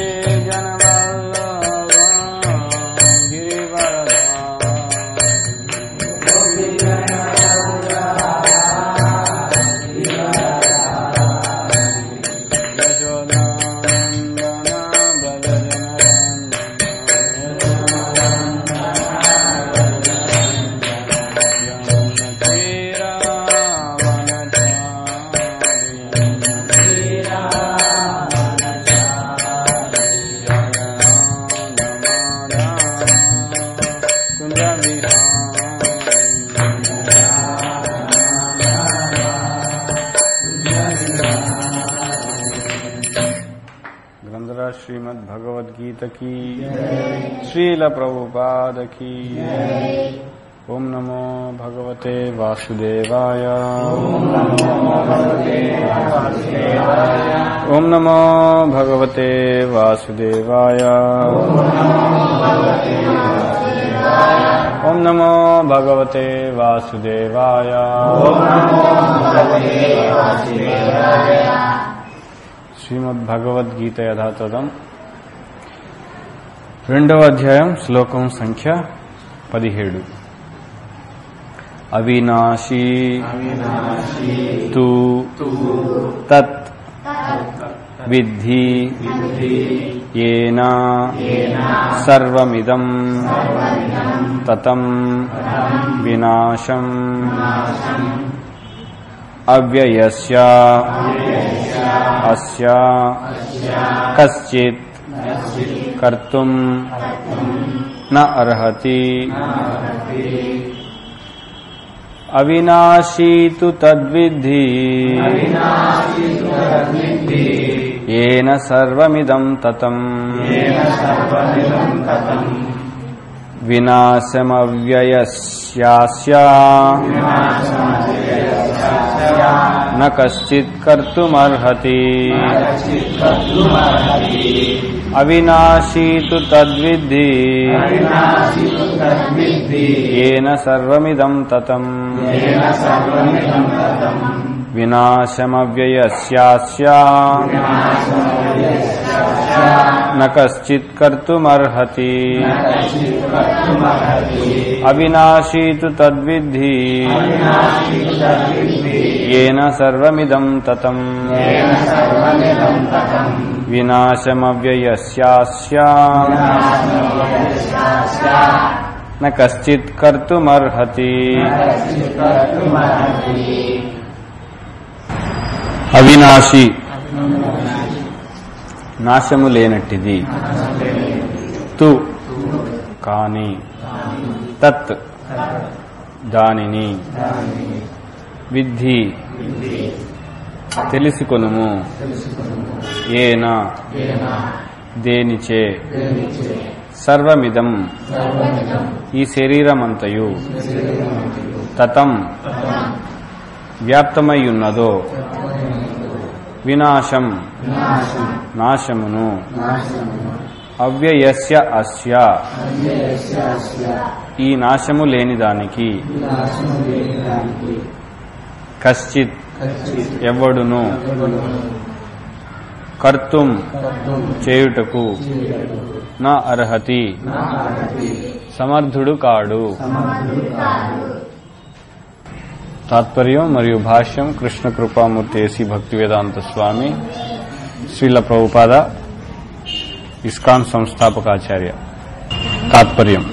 ग्रंथराज श्रीमद भगवद गीता की श्रील प्रभुपाद की ओम नमो भगवते वासुदेवाय ओम नमो भगवते वासुदेवाय ओम नमो भगवते वासुदेवाय శ్రీమద్ భగవద్గీత యథాతథం రెండవ అధ్యాయం శ్లోకం సంఖ్య పదిహేడు అవినాశీ తు తత్ విద్ధి ఏన సర్వమిదం తతం వినాశం అవ్యయస్య అస్య కశ్చిత్ కర్తుం న అర్హతి అవినాశీ తు తద్విద్ధి ఏన సర్వమిదం తతం వినాశమవ్యయస్యాస్య न कश्चित् कर्तुमर्हति अविनाशी तु तद्विद्धि येन सर्वमिदं ततम् विनाशमव्ययस्यास्य न कश्चित् कर्तुमर्हति अविनाशी तु तद्विद्धि येन सर्वमिदं ततम् विनाशमव्ययस्यास्य न कश्चित् कर्तुमर्हति అవినాశి నాశము లేనట్టిది తు కాని తత్ దానిని విద్ధి తెలుసుకొనుము ఏన దేనిచే సర్వమిదం ఈ శరీరమంతయు తతం వ్యాప్తమై ఉన్నదో వినాశం నాశమును అవ్యయస్య అస్య ఈ నాశము లేని దానికి కశ్చిత్ ఎవడును కర్తుం చేయుటకు నా అర్హతి సమర్థుడు కాడు తాత్పర్యం మరియు భాష్యం కృష్ణ కృపామూర్తి ఏసీ భక్తి వేదాంత స్వామి శ్రీల ప్రభుపాద ఇస్కాన్ సంస్థాపకాచార్య తాత్పర్యం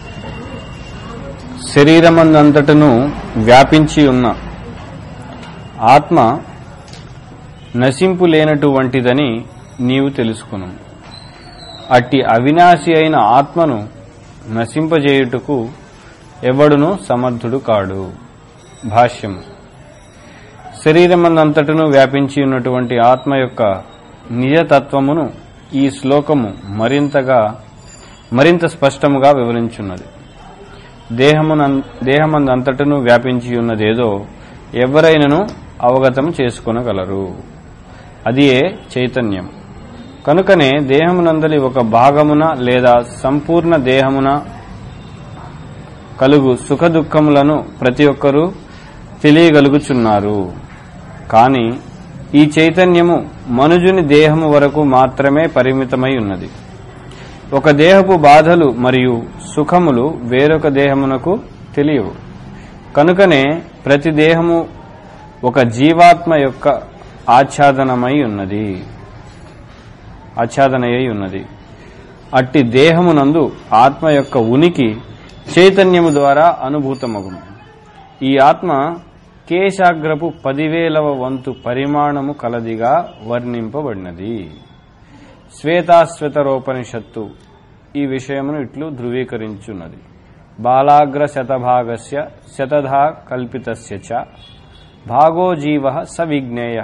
శరీరమందంతటను వ్యాపించి ఉన్న ఆత్మ నశింపు లేనటువంటిదని నీవు తెలుసుకును అట్టి అవినాశి అయిన ఆత్మను నశింపజేయుటకు ఎవడును సమర్థుడు కాడు భాష్యం శరీరమందంతటను వ్యాపించి ఉన్నటువంటి ఆత్మ యొక్క నిజతత్వమును ఈ శ్లోకము మరింతగా మరింత స్పష్టముగా వివరించున్నది దేహమున దేహమందంతటను వ్యాపించి ఉన్నదేదో ఎవరైనను అవగతం చేసుకొనగలరు అదియే చైతన్యం కనుకనే దేహమునందలి ఒక భాగమున లేదా సంపూర్ణ దేహమున కలుగు సుఖ దుఃఖములను ప్రతి ఒక్కరూ తెలియగలుగుచున్నారు కాని ఈ చైతన్యము మనుజుని దేహము వరకు మాత్రమే పరిమితమై ఉన్నది ఒక దేహపు బాధలు మరియు సుఖములు వేరొక దేహమునకు తెలియవు కనుకనే ప్రతి దేహము ఒక జీవాత్మ యొక్క ఆచ్ఛాదనమై ఉన్నది ఆచ్ఛాదనయ్యి ఉన్నది అట్టి దేహమునందు ఆత్మ యొక్క ఉనికి చైతన్యము ద్వారా అనుభూతమగును ఈ ఆత్మ కేశాగ్రపు పదివేలవ వంతు పరిమాణము కలదిగా వర్ణింపబడినది శ్వేతాశ్వతరోపనిషత్తు ఈ విషయమును ఇట్లు ధృవీకరించున్నది బాలాగ్ర శతభాగస్య శతధా కల్పితస్య చ భాగో జీవ స విజ్ఞేయ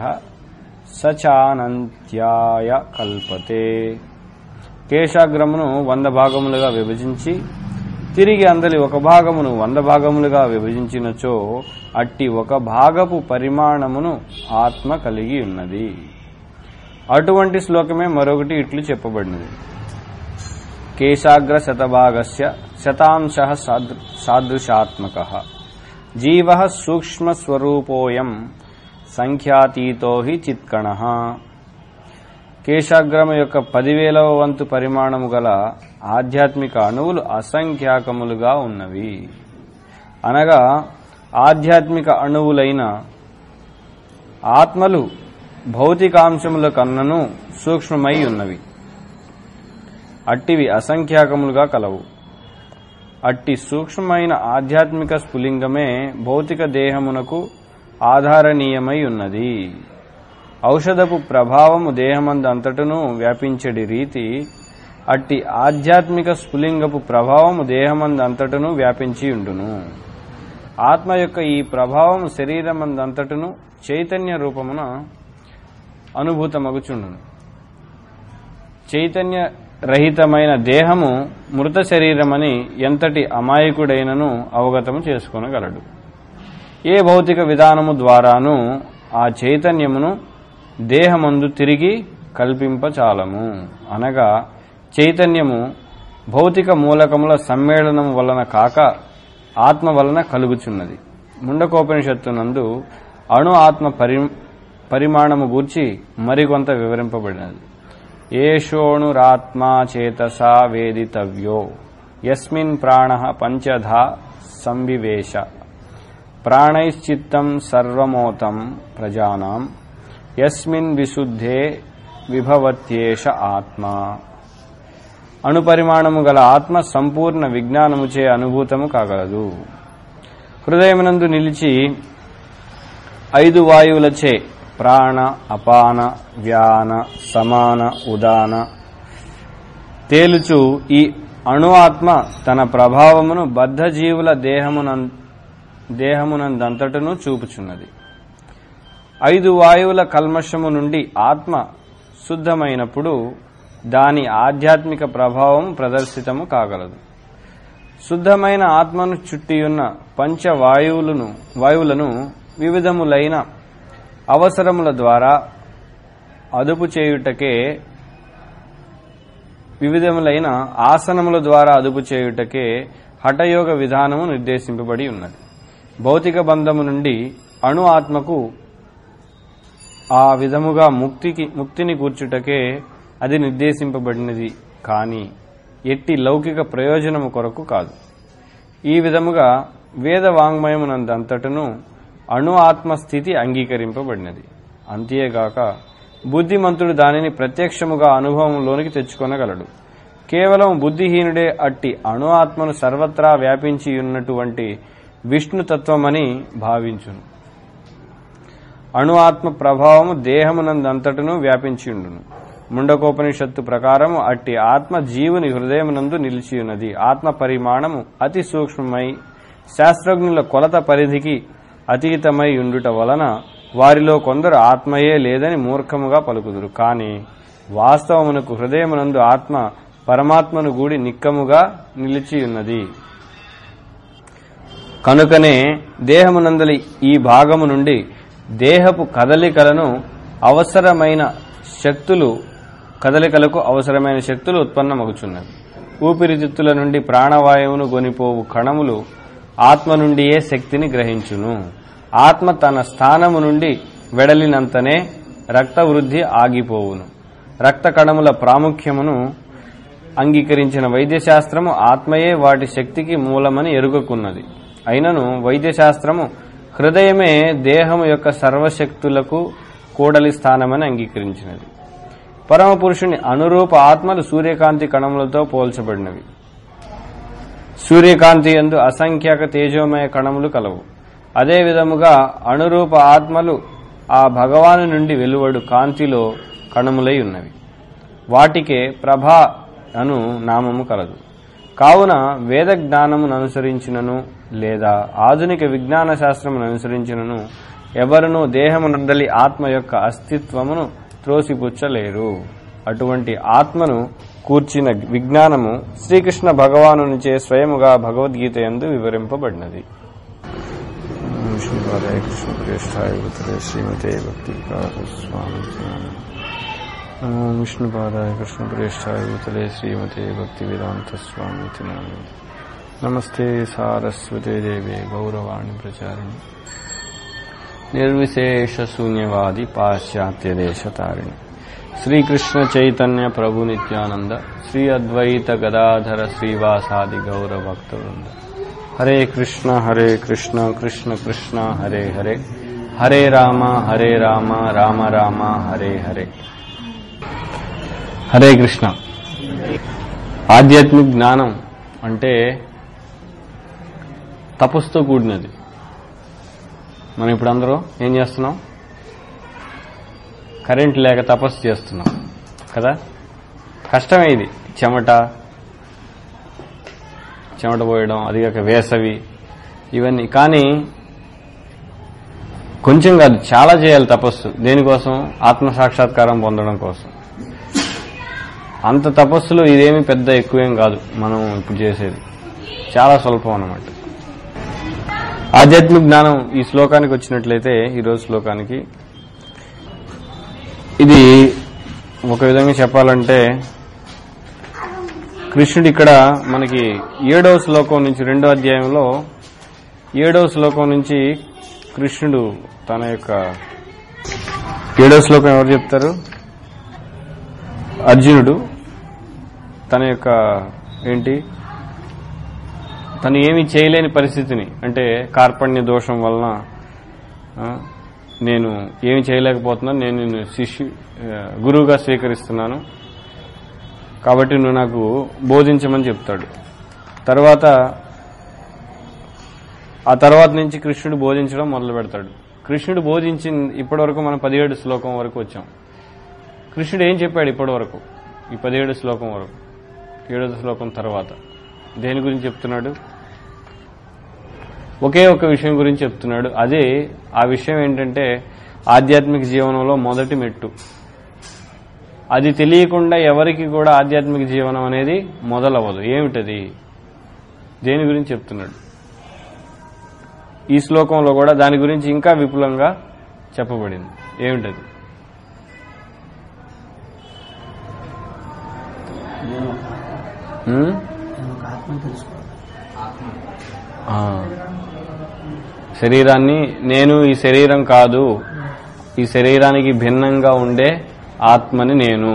సచానంత్యాయ కల్పతే కేశాగ్రమును వంద భాగములుగా విభజించి తిరిగి అందలి ఒక భాగమును వంద భాగములుగా విభజించినచో అట్టి ఒక భాగపు పరిమాణమును ఆత్మ కలిగి ఉన్నది అటువంటి శ్లోకమే మరొకటి ఇట్లు చెప్పబడినది కేశాగ్ర శతభాగస్య శతాంశ సాదృశాత్మక జీవ సూక్ష్మస్వరూపోయం సంఖ్యాతీతో హి చిత్కణ కేశాగ్రమ యొక్క పదివేలవ వంతు పరిమాణము గల ఆధ్యాత్మిక అణువులు అసంఖ్యాకములుగా ఉన్నవి అనగా ఆధ్యాత్మిక అణువులైన ఆత్మలు భౌతికాంశముల కన్నను సూక్ష్మమై ఉన్నవి అట్టివి అసంఖ్యాకములుగా కలవు అట్టి సూక్ష్మమైన ఆధ్యాత్మిక స్ఫులింగమే భౌతిక దేహమునకు ఆధారణీయమై ఉన్నది ఔషధపు ప్రభావము దేహమందంతటను వ్యాపించడి రీతి అట్టి ఆధ్యాత్మిక స్ఫులింగపు ప్రభావము దేహమందంతటను వ్యాపించి ఉండును ఆత్మ యొక్క ఈ ప్రభావము శరీరమందంతటను చైతన్య రూపమున అనుభూతమగుచుండును చైతన్య రహితమైన దేహము మృత శరీరమని ఎంతటి అమాయకుడైనను అవగతము చేసుకొనగలడు ఏ భౌతిక విధానము ద్వారాను ఆ చైతన్యమును దేహమందు తిరిగి కల్పింపచాలము అనగా చైతన్యము భౌతిక మూలకముల సమ్మేళనము వలన కాక ఆత్మ వలన కలుగుచున్నది ముండకోపనిషత్తునందు అణు ఆత్మ పరి పరిమాణము గూర్చి మరికొంత వివరింపబడినది ఏషోణురాత్మా చేతసా వేదితవ్యో యస్మిన్ ప్రాణ పంచధా సంవివేశ ప్రాణైశ్చిత్తం సర్వమోతం ప్రజానాం యస్మిన్ విశుద్ధే విభవత్యేష ఆత్మ అణుపరిమాణము గల ఆత్మ సంపూర్ణ విజ్ఞానముచే అనుభూతము కాగలదు హృదయమునందు నిలిచి ఐదు వాయువులచే ప్రాణ అపాన వ్యాన సమాన ఉదాన తేలుచు ఈ అణు ఆత్మ తన ప్రభావమును బద్ధజీవుల దేహమునం దేహమునందంతటను చూపుచున్నది ఐదు వాయువుల కల్మషము నుండి ఆత్మ శుద్ధమైనప్పుడు దాని ఆధ్యాత్మిక ప్రభావం ప్రదర్శితము కాగలదు శుద్ధమైన ఆత్మను చుట్టియున్న పంచవాయువులను వాయువులను వివిధములైన అవసరముల ద్వారా అదుపు చేయుటకే వివిధములైన ఆసనముల ద్వారా అదుపు చేయుటకే హఠయోగ విధానము నిర్దేశింపబడి ఉన్నది భౌతిక బంధము నుండి అణు ఆత్మకు ఆ విధముగా ముక్తికి ముక్తిని కూర్చుటకే అది నిర్దేశింపబడినది కాని ఎట్టి లౌకిక ప్రయోజనము కొరకు కాదు ఈ విధముగా వేద వాంగ్మయమునందంతటను అణు ఆత్మ స్థితి అంగీకరింపబడినది అంతేగాక బుద్ధిమంతుడు దానిని ప్రత్యక్షముగా అనుభవంలోనికి తెచ్చుకొనగలడు కేవలం బుద్ధిహీనుడే అట్టి అణు ఆత్మను సర్వత్రా వ్యాపించి ఉన్నటువంటి విష్ణుతత్వమని భావించును అణు ఆత్మ ప్రభావము దేహమునందంతటను వ్యాపించియుండును ముండకోపనిషత్తు ప్రకారము అట్టి ఆత్మ జీవుని హృదయమునందు నిలిచియున్నది ఆత్మ పరిమాణము అతి సూక్ష్మమై శాస్త్రజ్ఞుల కొలత పరిధికి అతీతమై ఉండుట వలన వారిలో కొందరు ఆత్మయే లేదని మూర్ఖముగా పలుకుదురు కాని వాస్తవమునకు హృదయమునందు ఆత్మ పరమాత్మను గూడి నిక్కముగా నిలిచియున్నది కనుకనే దేహమునందలి ఈ భాగము నుండి దేహపు కదలికలను అవసరమైన శక్తులు కదలికలకు అవసరమైన శక్తులు ఉత్పన్నమగుచున్నవి ఊపిరితిత్తుల నుండి ప్రాణవాయువును గొనిపోవు కణములు ఆత్మ నుండియే శక్తిని గ్రహించును ఆత్మ తన స్థానము నుండి వెడలినంతనే రక్త వృద్ధి ఆగిపోవును రక్త కణముల ప్రాముఖ్యమును అంగీకరించిన వైద్యశాస్త్రము ఆత్మయే వాటి శక్తికి మూలమని ఎరుగకున్నది అయినను వైద్యశాస్త్రము హృదయమే దేహము యొక్క సర్వశక్తులకు కూడలి స్థానమని అంగీకరించినది పరమపురుషుని అనురూప ఆత్మలు సూర్యకాంతి కణములతో పోల్చబడినవి సూర్యకాంతి ఎందు అసంఖ్యాక తేజోమయ కణములు కలవు అదే విధముగా అనురూప ఆత్మలు ఆ భగవాను నుండి వెలువడు కాంతిలో కణములై ఉన్నవి వాటికే ప్రభా అను నామము కలదు కావున వేద జ్ఞానమును అనుసరించినను లేదా ఆధునిక విజ్ఞాన శాస్త్రమును అనుసరించినను ఎవరునూ దేహమునందలి ఆత్మ యొక్క అస్తిత్వమును త్రోసిపుచ్చలేరు అటువంటి ఆత్మను కూర్చిన విజ్ఞానము శ్రీకృష్ణ భగవానునిచే స్వయముగా భగవద్గీత యందు వివరింపబడినది విష్ణుపాదాయ కృష్ణ ప్రేష్టాయ ఉత్తరే శ్రీమతే భక్తి స్వామి నమో విష్ణుపాదాయ కృష్ణ ప్రేష్టాయ ఉత్తరే శ్రీమతే భక్తి వేదాంత స్వామి నమస్తే సారస్వతే దేవే గౌరవాణి ప్రచారిణి నిర్విశేష శూన్యవాది పాశ్చాత్య దేశతారిణి శ్రీకృష్ణ చైతన్య ప్రభు నిత్యానంద శ్రీ అద్వైత గదాధర శ్రీవాసాది గౌర భక్తవృంద హరే కృష్ణ హరే కృష్ణ కృష్ణ కృష్ణ హరే హరే హరే రామ హరే రామ రామ రామ హరే హరే హరే కృష్ణ ఆధ్యాత్మిక జ్ఞానం అంటే తపస్సుతో కూడినది మనం ఇప్పుడు అందరూ ఏం చేస్తున్నాం కరెంట్ లేక తపస్సు చేస్తున్నాం కదా కష్టమే ఇది చెమట చెమట పోయడం అది కాక వేసవి ఇవన్నీ కానీ కొంచెం కాదు చాలా చేయాలి తపస్సు దేనికోసం ఆత్మ సాక్షాత్కారం పొందడం కోసం అంత తపస్సులు ఇదేమి పెద్ద ఎక్కువేం కాదు మనం ఇప్పుడు చేసేది చాలా స్వల్పం అన్నమాట ఆధ్యాత్మిక జ్ఞానం ఈ శ్లోకానికి వచ్చినట్లయితే ఈరోజు శ్లోకానికి ఇది ఒక విధంగా చెప్పాలంటే కృష్ణుడు ఇక్కడ మనకి ఏడవ శ్లోకం నుంచి రెండో అధ్యాయంలో ఏడవ శ్లోకం నుంచి కృష్ణుడు తన యొక్క ఏడవ శ్లోకం ఎవరు చెప్తారు అర్జునుడు తన యొక్క ఏంటి తను ఏమీ చేయలేని పరిస్థితిని అంటే కార్పణ్య దోషం వలన ఆ, నేను ఏమి చేయలేకపోతున్నాను నేను నిన్ను శిష్యు ఆ, గురువుగా స్వీకరిస్తున్నాను కాబట్టి నువ్వు నాకు బోధించమని చెప్తాడు తర్వాత ఆ తర్వాత నుంచి కృష్ణుడు బోధించడం మొదలు పెడతాడు కృష్ణుడు బోధించిన ఇప్పటివరకు మనం పదిహేడు శ్లోకం వరకు వచ్చాం కృష్ణుడు ఏం చెప్పాడు ఇప్పటి వరకు ఈ పదిహేడు శ్లోకం వరకు ఏడవ శ్లోకం తర్వాత దేని గురించి చెప్తున్నాడు ఒకే ఒక విషయం గురించి చెప్తున్నాడు అదే ఆ విషయం ఏంటంటే ఆధ్యాత్మిక జీవనంలో మొదటి మెట్టు అది తెలియకుండా ఎవరికి కూడా ఆధ్యాత్మిక జీవనం అనేది మొదలవ్వదు ఏమిటది దేని గురించి చెప్తున్నాడు ఈ శ్లోకంలో కూడా దాని గురించి ఇంకా విపులంగా చెప్పబడింది ఏమిటది నేను ఉమ్? నేను ఒక ఆత్మను తెలుసుకోవాలి ఆ. శరీరాన్ని నేను ఈ శరీరం కాదు ఈ శరీరానికి భిన్నంగా ఉండే ఆత్మని నేను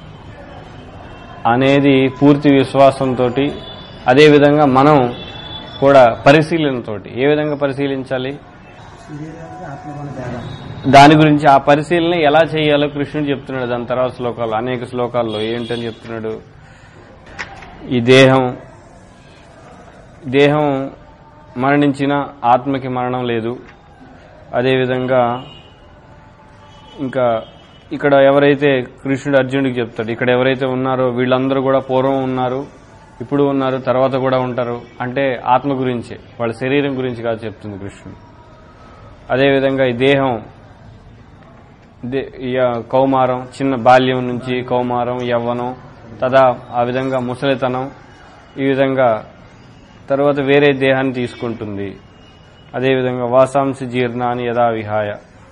అనేది పూర్తి విశ్వాసంతో అదేవిధంగా మనం కూడా పరిశీలనతోటి ఏ విధంగా పరిశీలించాలి శరీరానికి ఆత్మకున్న తేడా దాని గురించి ఆ పరిశీలన ఎలా చేయాలో కృష్ణుడు చెప్తున్నాడు దాని తర్వాత శ్లోకాలు అనేక శ్లోకాల్లో ఏంటని చెప్తున్నాడు ఈ దేహం దేహం మరణించిన ఆత్మకి మరణం లేదు అదేవిధంగా ఇంకా ఇక్కడ ఎవరైతే కృష్ణుడు అర్జునుడికి చెప్తాడు ఇక్కడ ఎవరైతే ఉన్నారో వీళ్ళందరూ కూడా పూర్వం ఉన్నారు ఇప్పుడు ఉన్నారు తర్వాత కూడా ఉంటారు అంటే ఆత్మ గురించే వాళ్ళ శరీరం గురించి కాదు చెప్తుంది కృష్ణుడు అదేవిధంగా ఈ దేహం దే- ఈ కౌమారం చిన్న బాల్యం నుంచి కౌమారం యవ్వనం తదా ఆ విధంగా ముసలితనం ఈ విధంగా తర్వాత వేరే దేహాన్ని తీసుకుంటుంది అదేవిధంగా వాసాంశ జీర్ణాన్ని యథా విహాయ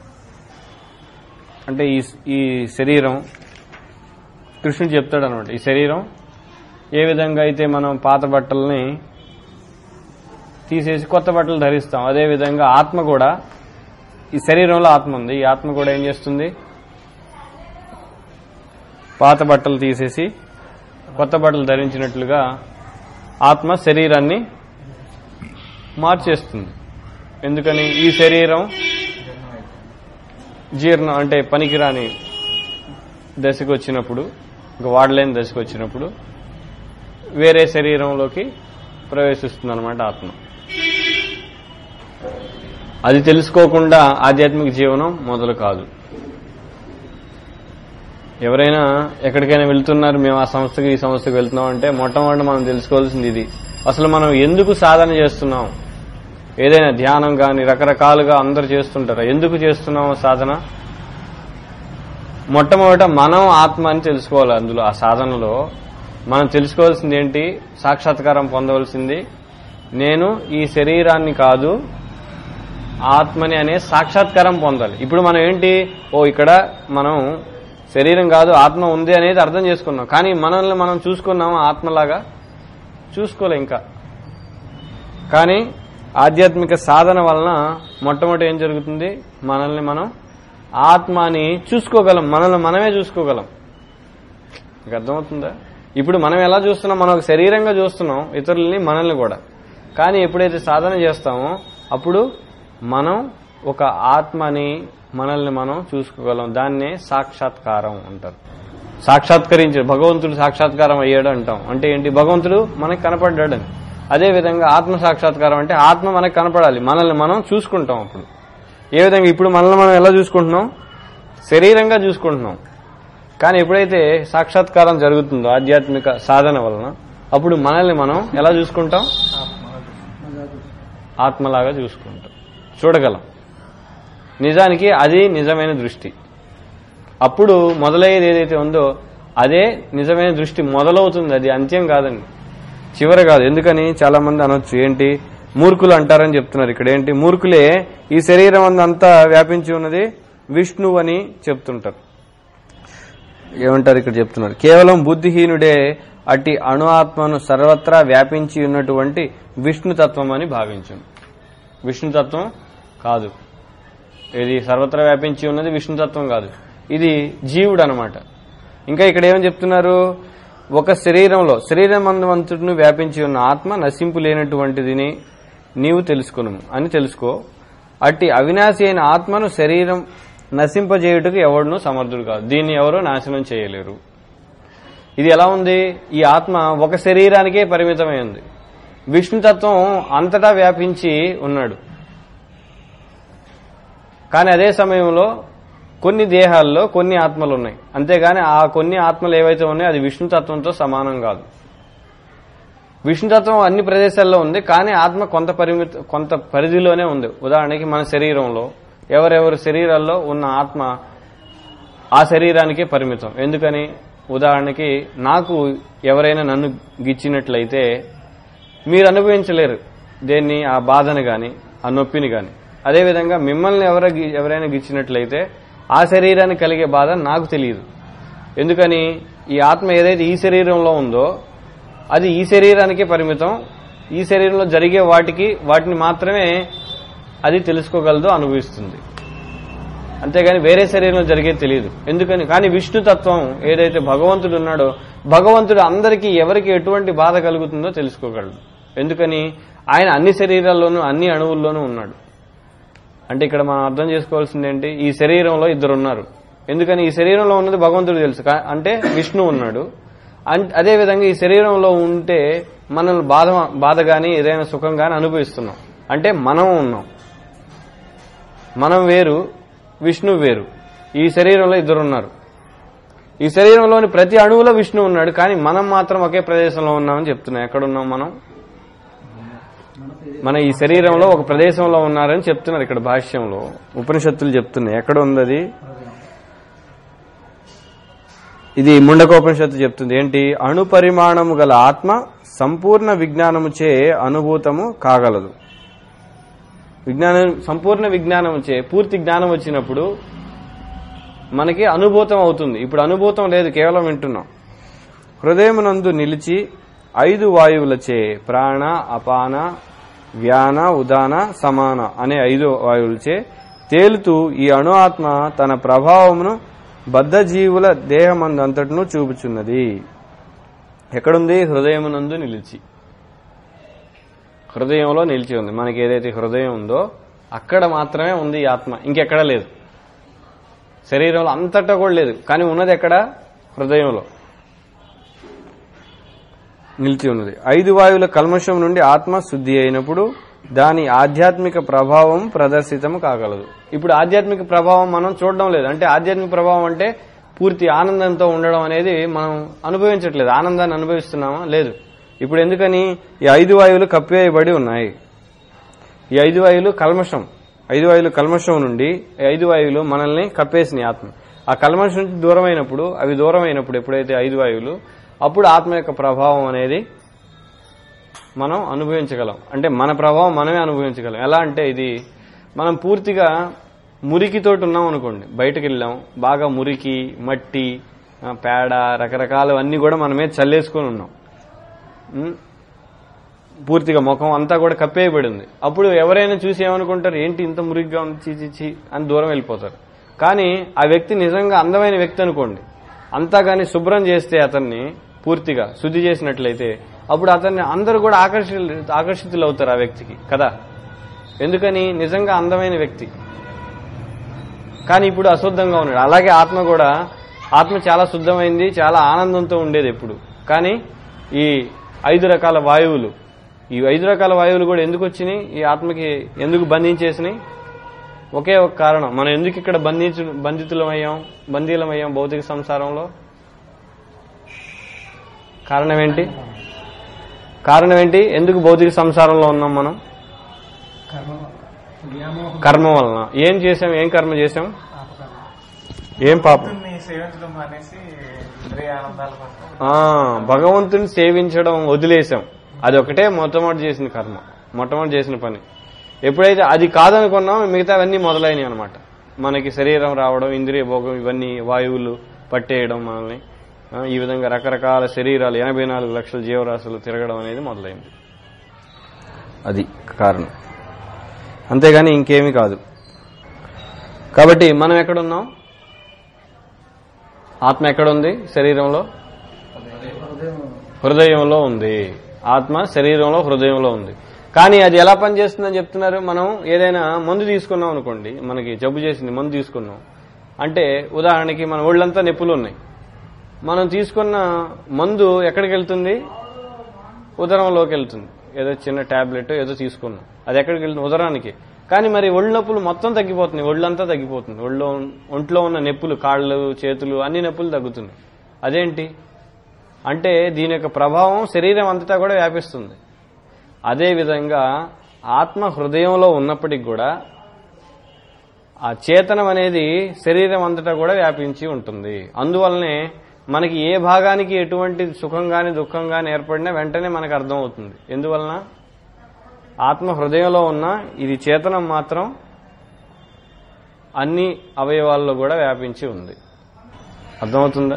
అంటే ఈ ఈ శరీరం కృష్ణుడు చెప్తాడు అనమాట ఈ శరీరం ఏ విధంగా అయితే మనం పాత బట్టల్ని తీసేసి కొత్త బట్టలు ధరిస్తాం అదేవిధంగా ఆత్మ కూడా ఈ శరీరంలో ఆత్మ ఉంది ఈ ఆత్మ కూడా ఏం చేస్తుంది పాత బట్టలు తీసేసి కొత్త బట్టలు ధరించినట్లుగా ఆత్మ శరీరాన్ని మార్చేస్తుంది ఎందుకని ఈ శరీరం జీర్ణం అంటే పనికిరాని దశకు వచ్చినప్పుడు ఇంకా వాడలేని దశకు వచ్చినప్పుడు వేరే శరీరంలోకి ప్రవేశిస్తుంది అనమాట ఆత్మ అది తెలుసుకోకుండా ఆధ్యాత్మిక జీవనం మొదలు కాదు ఎవరైనా ఎక్కడికైనా వెళ్తున్నారు మేము ఆ సంస్థకి ఈ సంస్థకి వెళ్తున్నాం అంటే మొట్టమొదటి మనం తెలుసుకోవాల్సింది ఇది అసలు మనం ఎందుకు సాధన చేస్తున్నాం ఏదైనా ధ్యానం కానీ రకరకాలుగా అందరు చేస్తుంటారు ఎందుకు చేస్తున్నాం సాధన మొట్టమొదట మనం ఆత్మ అని తెలుసుకోవాలి అందులో ఆ సాధనలో మనం తెలుసుకోవాల్సింది ఏంటి సాక్షాత్కారం పొందవలసింది నేను ఈ శరీరాన్ని కాదు ఆత్మని అనే సాక్షాత్కారం పొందాలి ఇప్పుడు మనం ఏంటి ఓ ఇక్కడ మనం శరీరం కాదు ఆత్మ ఉంది అనేది అర్థం చేసుకున్నాం కానీ మనల్ని మనం చూసుకున్నాం ఆత్మలాగా చూసుకోలే ఇంకా కానీ ఆధ్యాత్మిక సాధన వలన మొట్టమొదటి ఏం జరుగుతుంది మనల్ని మనం ఆత్మని చూసుకోగలం మనల్ని మనమే చూసుకోగలం మీకు అర్థమవుతుందా ఇప్పుడు మనం ఎలా చూస్తున్నాం మనం ఒక శరీరంగా చూస్తున్నాం ఇతరులని మనల్ని కూడా కానీ ఎప్పుడైతే సాధన చేస్తామో అప్పుడు మనం ఒక ఆత్మని మనల్ని మనం చూసుకోగలం దాన్నే సాక్షాత్కారం అంటారు సాక్షాత్కరించాడు భగవంతుడు సాక్షాత్కారం అయ్యాడు అంటాం అంటే ఏంటి భగవంతుడు మనకి కనపడ్డాడని అదే విధంగా ఆత్మ సాక్షాత్కారం అంటే ఆత్మ మనకు కనపడాలి మనల్ని మనం చూసుకుంటాం అప్పుడు ఏ విధంగా ఇప్పుడు మనల్ని మనం ఎలా చూసుకుంటున్నాం శరీరంగా చూసుకుంటున్నాం కానీ ఎప్పుడైతే సాక్షాత్కారం జరుగుతుందో ఆధ్యాత్మిక సాధన వలన అప్పుడు మనల్ని మనం ఎలా చూసుకుంటాం ఆత్మలాగా చూసుకుంటాం చూడగలం నిజానికి అది నిజమైన దృష్టి అప్పుడు మొదలయ్యేది ఏదైతే ఉందో అదే నిజమైన దృష్టి మొదలవుతుంది అది అంత్యం కాదండి చివరి కాదు ఎందుకని చాలా మంది అనొచ్చు ఏంటి మూర్ఖులు అంటారని చెప్తున్నారు ఇక్కడ ఏంటి మూర్ఖులే ఈ శరీరం అంతా వ్యాపించి ఉన్నది విష్ణువు అని చెప్తుంటారు ఏమంటారు ఇక్కడ చెప్తున్నారు కేవలం బుద్ధిహీనుడే అట్టి అణు ఆత్మను సర్వత్రా వ్యాపించి ఉన్నటువంటి విష్ణుతత్వం అని భావించను విష్ణుతత్వం కాదు ఇది సర్వత్రా వ్యాపించి ఉన్నది విష్ణుతత్వం కాదు ఇది జీవుడు అనమాట ఇంకా ఇక్కడ ఏమని చెప్తున్నారు ఒక శరీరంలో శరీరమంతను వ్యాపించి ఉన్న ఆత్మ నశింపు లేనటువంటిదిని నీవు తెలుసుకును అని తెలుసుకో అట్టి అవినాశి అయిన ఆత్మను శరీరం నశింపజేయుటకు ఎవడును సమర్థుడు కాదు దీన్ని ఎవరు నాశనం చేయలేరు ఇది ఎలా ఉంది ఈ ఆత్మ ఒక శరీరానికే పరిమితమైంది విష్ణుతత్వం అంతటా వ్యాపించి ఉన్నాడు కానీ అదే సమయంలో కొన్ని దేహాల్లో కొన్ని ఆత్మలు ఉన్నాయి అంతేగాని ఆ కొన్ని ఆత్మలు ఏవైతే ఉన్నాయో అది విష్ణుతత్వంతో సమానం కాదు విష్ణుతత్వం అన్ని ప్రదేశాల్లో ఉంది కానీ ఆత్మ కొంత పరిమిత కొంత పరిధిలోనే ఉంది ఉదాహరణకి మన శరీరంలో ఎవరెవరి శరీరాల్లో ఉన్న ఆత్మ ఆ శరీరానికే పరిమితం ఎందుకని ఉదాహరణకి నాకు ఎవరైనా నన్ను గిచ్చినట్లయితే మీరు అనుభవించలేరు దేన్ని ఆ బాధను గాని ఆ నొప్పిని గాని అదేవిధంగా మిమ్మల్ని ఎవర ఎవరైనా గిచ్చినట్లయితే ఆ శరీరానికి కలిగే బాధ నాకు తెలియదు ఎందుకని ఈ ఆత్మ ఏదైతే ఈ శరీరంలో ఉందో అది ఈ శరీరానికే పరిమితం ఈ శరీరంలో జరిగే వాటికి వాటిని మాత్రమే అది తెలుసుకోగలదు అనుభవిస్తుంది అంతేగాని వేరే శరీరంలో జరిగేది తెలియదు ఎందుకని కానీ విష్ణుతత్వం ఏదైతే భగవంతుడు ఉన్నాడో భగవంతుడు అందరికీ ఎవరికి ఎటువంటి బాధ కలుగుతుందో తెలుసుకోగలడు ఎందుకని ఆయన అన్ని శరీరాల్లోనూ అన్ని అణువుల్లోనూ ఉన్నాడు అంటే ఇక్కడ మనం అర్థం చేసుకోవాల్సింది ఏంటి ఈ శరీరంలో ఇద్దరు ఉన్నారు ఎందుకని ఈ శరీరంలో ఉన్నది భగవంతుడు తెలుసు కా- అంటే విష్ణు ఉన్నాడు అన్- అదే విధంగా ఈ శరీరంలో ఉంటే మనల్ని బాధ బాధ గాని ఏదైనా సుఖం గాని అనుభవిస్తున్నాం అంటే మనం ఉన్నాం మనం వేరు విష్ణు వేరు ఈ శరీరంలో ఇద్దరు ఉన్నారు ఈ శరీరంలోని ప్రతి అణువులో విష్ణు ఉన్నాడు కానీ మనం మాత్రం ఒకే ప్రదేశంలో ఉన్నామని చెప్తున్నాం ఎక్కడున్నాం మనం మన ఈ శరీరంలో ఒక ప్రదేశంలో ఉన్నారని చెప్తున్నారు ఇక్కడ భాష్యంలో ఉపనిషత్తులు చెప్తున్నాయి ఎక్కడ ఉంది అది ఇది ముండకోపనిషత్తు చెప్తుంది ఏంటి అణు పరిమాణము గల ఆత్మ సంపూర్ణ విజ్ఞానముచే అనుభూతము కాగలదు విజ్ఞానం సంపూర్ణ విజ్ఞానముచే పూర్తి జ్ఞానం వచ్చినప్పుడు మనకి అనుభూతం అవుతుంది ఇప్పుడు అనుభూతం లేదు కేవలం వింటున్నాం హృదయమునందు నిలిచి ఐదు వాయువులచే ప్రాణ అపాన వ్యాన ఉదాన సమాన అనే ఐదు వాయువులచే తేలుతూ ఈ అణు ఆత్మ తన ప్రభావమును బద్ధ జీవుల దేహమందంతటను చూపుచున్నది ఎక్కడుంది హృదయమునందు నిలిచి హృదయంలో నిలిచి ఉంది మనకి ఏదైతే హృదయం ఉందో అక్కడ మాత్రమే ఉంది ఈ ఆత్మ ఇంకెక్కడా లేదు శరీరంలో అంతటా కూడా లేదు కానీ ఉన్నది ఎక్కడ హృదయంలో నిలిచి ఉన్నది ఐదు వాయువుల కల్మషం నుండి ఆత్మ శుద్ధి అయినప్పుడు దాని ఆధ్యాత్మిక ప్రభావం ప్రదర్శితం కాగలదు ఇప్పుడు ఆధ్యాత్మిక ప్రభావం మనం చూడడం లేదు అంటే ఆధ్యాత్మిక ప్రభావం అంటే పూర్తి ఆనందంతో ఉండడం అనేది మనం అనుభవించట్లేదు ఆనందాన్ని అనుభవిస్తున్నామా లేదు ఇప్పుడు ఎందుకని ఈ ఐదు వాయువులు కప్పివేయబడి ఉన్నాయి ఈ ఐదు వాయువులు కల్మషం ఐదు వాయువులు కల్మషం నుండి ఈ ఐదు వాయువులు మనల్ని కప్పేసినాయి ఆత్మ ఆ కల్మషం నుంచి దూరం అయినప్పుడు అవి దూరం అయినప్పుడు ఎప్పుడైతే ఐదు వాయువులు అప్పుడు ఆత్మ యొక్క ప్రభావం అనేది మనం అనుభవించగలం అంటే మన ప్రభావం మనమే అనుభవించగలం ఎలా అంటే ఇది మనం పూర్తిగా మురికితోటి ఉన్నాం అనుకోండి బయటకు వెళ్ళాం బాగా మురికి మట్టి ఆ, పేడ రకరకాలు అన్నీ కూడా మన మీద చల్లేసుకొని ఉన్నాం ఉం? పూర్తిగా ముఖం అంతా కూడా కప్పేయబడి ఉంది అప్పుడు ఎవరైనా చూసి ఏమనుకుంటారు ఏంటి ఇంత మురిగ్గా ఉంది చీ చీ చీ అని దూరం వెళ్ళిపోతారు కానీ ఆ వ్యక్తి నిజంగా అందమైన వ్యక్తి అనుకోండి అంతా కానీ శుభ్రం చేస్తే అతన్ని పూర్తిగా శుద్ధి చేసినట్లయితే అప్పుడు అతన్ని అందరూ కూడా ఆకర్షి ఆకర్షితులు అవుతారు ఆ వ్యక్తికి కదా ఎందుకని నిజంగా అందమైన వ్యక్తి కానీ ఇప్పుడు అశుద్ధంగా ఉన్నాడు అలాగే ఆత్మ కూడా ఆత్మ చాలా శుద్ధమైంది చాలా ఆనందంతో ఉండేది ఎప్పుడు కానీ ఈ ఐదు రకాల వాయువులు ఈ ఐదు రకాల వాయువులు కూడా ఎందుకు వచ్చినాయి ఈ ఆత్మకి ఎందుకు బంధించేసినాయి ఒకే ఒక కారణం మనం ఎందుకు ఇక్కడ బంధించు బంధితులమయ్యాం బందీలమయ్యాం భౌతిక సంసారంలో కారణం ఏంటి కారణం ఏంటి ఎందుకు భౌతిక సంసారంలో ఉన్నాం మనం కర్మ వ్యామోహం కర్మ వలన ఏం చేసాం ఏం కర్మ చేసాం పాపకర్మ ఏం పాపం భగవంతుణ్ణి సేవించడం అనేసి ఇంద్రియ ఆనందాల కోసం ఆ భగవంతుని సేవించడం వదిలేసాం అది ఒకటే మొట్టమొదటి చేసిన కర్మ మొట్టమొదటి చేసిన పని ఎప్పుడైతే అది కాదనుకున్నాం మిగతావన్నీ మొదలైనవి అనమాట మనకి శరీరం రావడం ఇంద్రియ భోగం ఇవన్నీ వాయువులు పట్టేయడం మనల్ని ఆ, ఈ విధంగా రకరకాల శరీరాలు ఎనభై నాలుగు లక్షల జీవరాశులు తిరగడం అనేది మొదలైంది అది కారణం అంతేగాని ఇంకేమీ కాదు కాబట్టి మనం ఎక్కడున్నాం ఆత్మ ఎక్కడుంది శరీరంలో హృదయం హృదయంలో ఉంది ఆత్మ శరీరంలో హృదయంలో ఉంది కానీ అది ఎలా పనిచేస్తుందని చెప్తున్నారు మనం ఏదైనా మందు తీసుకున్నాం అనుకోండి మనకి జబ్బు చేసింది మందు తీసుకున్నాం అంటే ఉదాహరణకి మన ఒళ్ళంతా నొప్పులు ఉన్నాయి మనం తీసుకున్న మందు ఎక్కడికి వెళ్తుంది ఉదరంలోకి వెళ్తుంది ఏదో చిన్న టాబ్లెట్ ఏదో తీసుకున్నాం అది ఎక్కడికి వెళ్తుంది ఉదరానికి కానీ మరి ఒళ్ళు నొప్పులు మొత్తం తగ్గిపోతున్నాయి ఒళ్ళంతా తగ్గిపోతుంది ఒళ్ళో ఒంట్లో ఉన్న నొప్పులు కాళ్ళు చేతులు అన్ని నొప్పులు తగ్గుతున్నాయి అదేంటి అంటే దీని యొక్క ప్రభావం శరీరం అంతటా కూడా వ్యాపిస్తుంది అదే విధంగా ఆత్మ హృదయంలో ఉన్నప్పటికి కూడా ఆ చేతనం అనేది శరీరం అంతటా కూడా వ్యాపించి ఉంటుంది అందువల్లనే మనకి ఏ భాగానికి ఎటువంటి సుఖం గాని దుఃఖం గాని ఏర్పడినా వెంటనే మనకు అర్థం అవుతుంది ఎందువలన ఆత్మ హృదయంలో ఉన్న ఇది చేతనం మాత్రం అన్ని అవయవాల్లో కూడా వ్యాపించి ఉంది అర్థమవుతుందా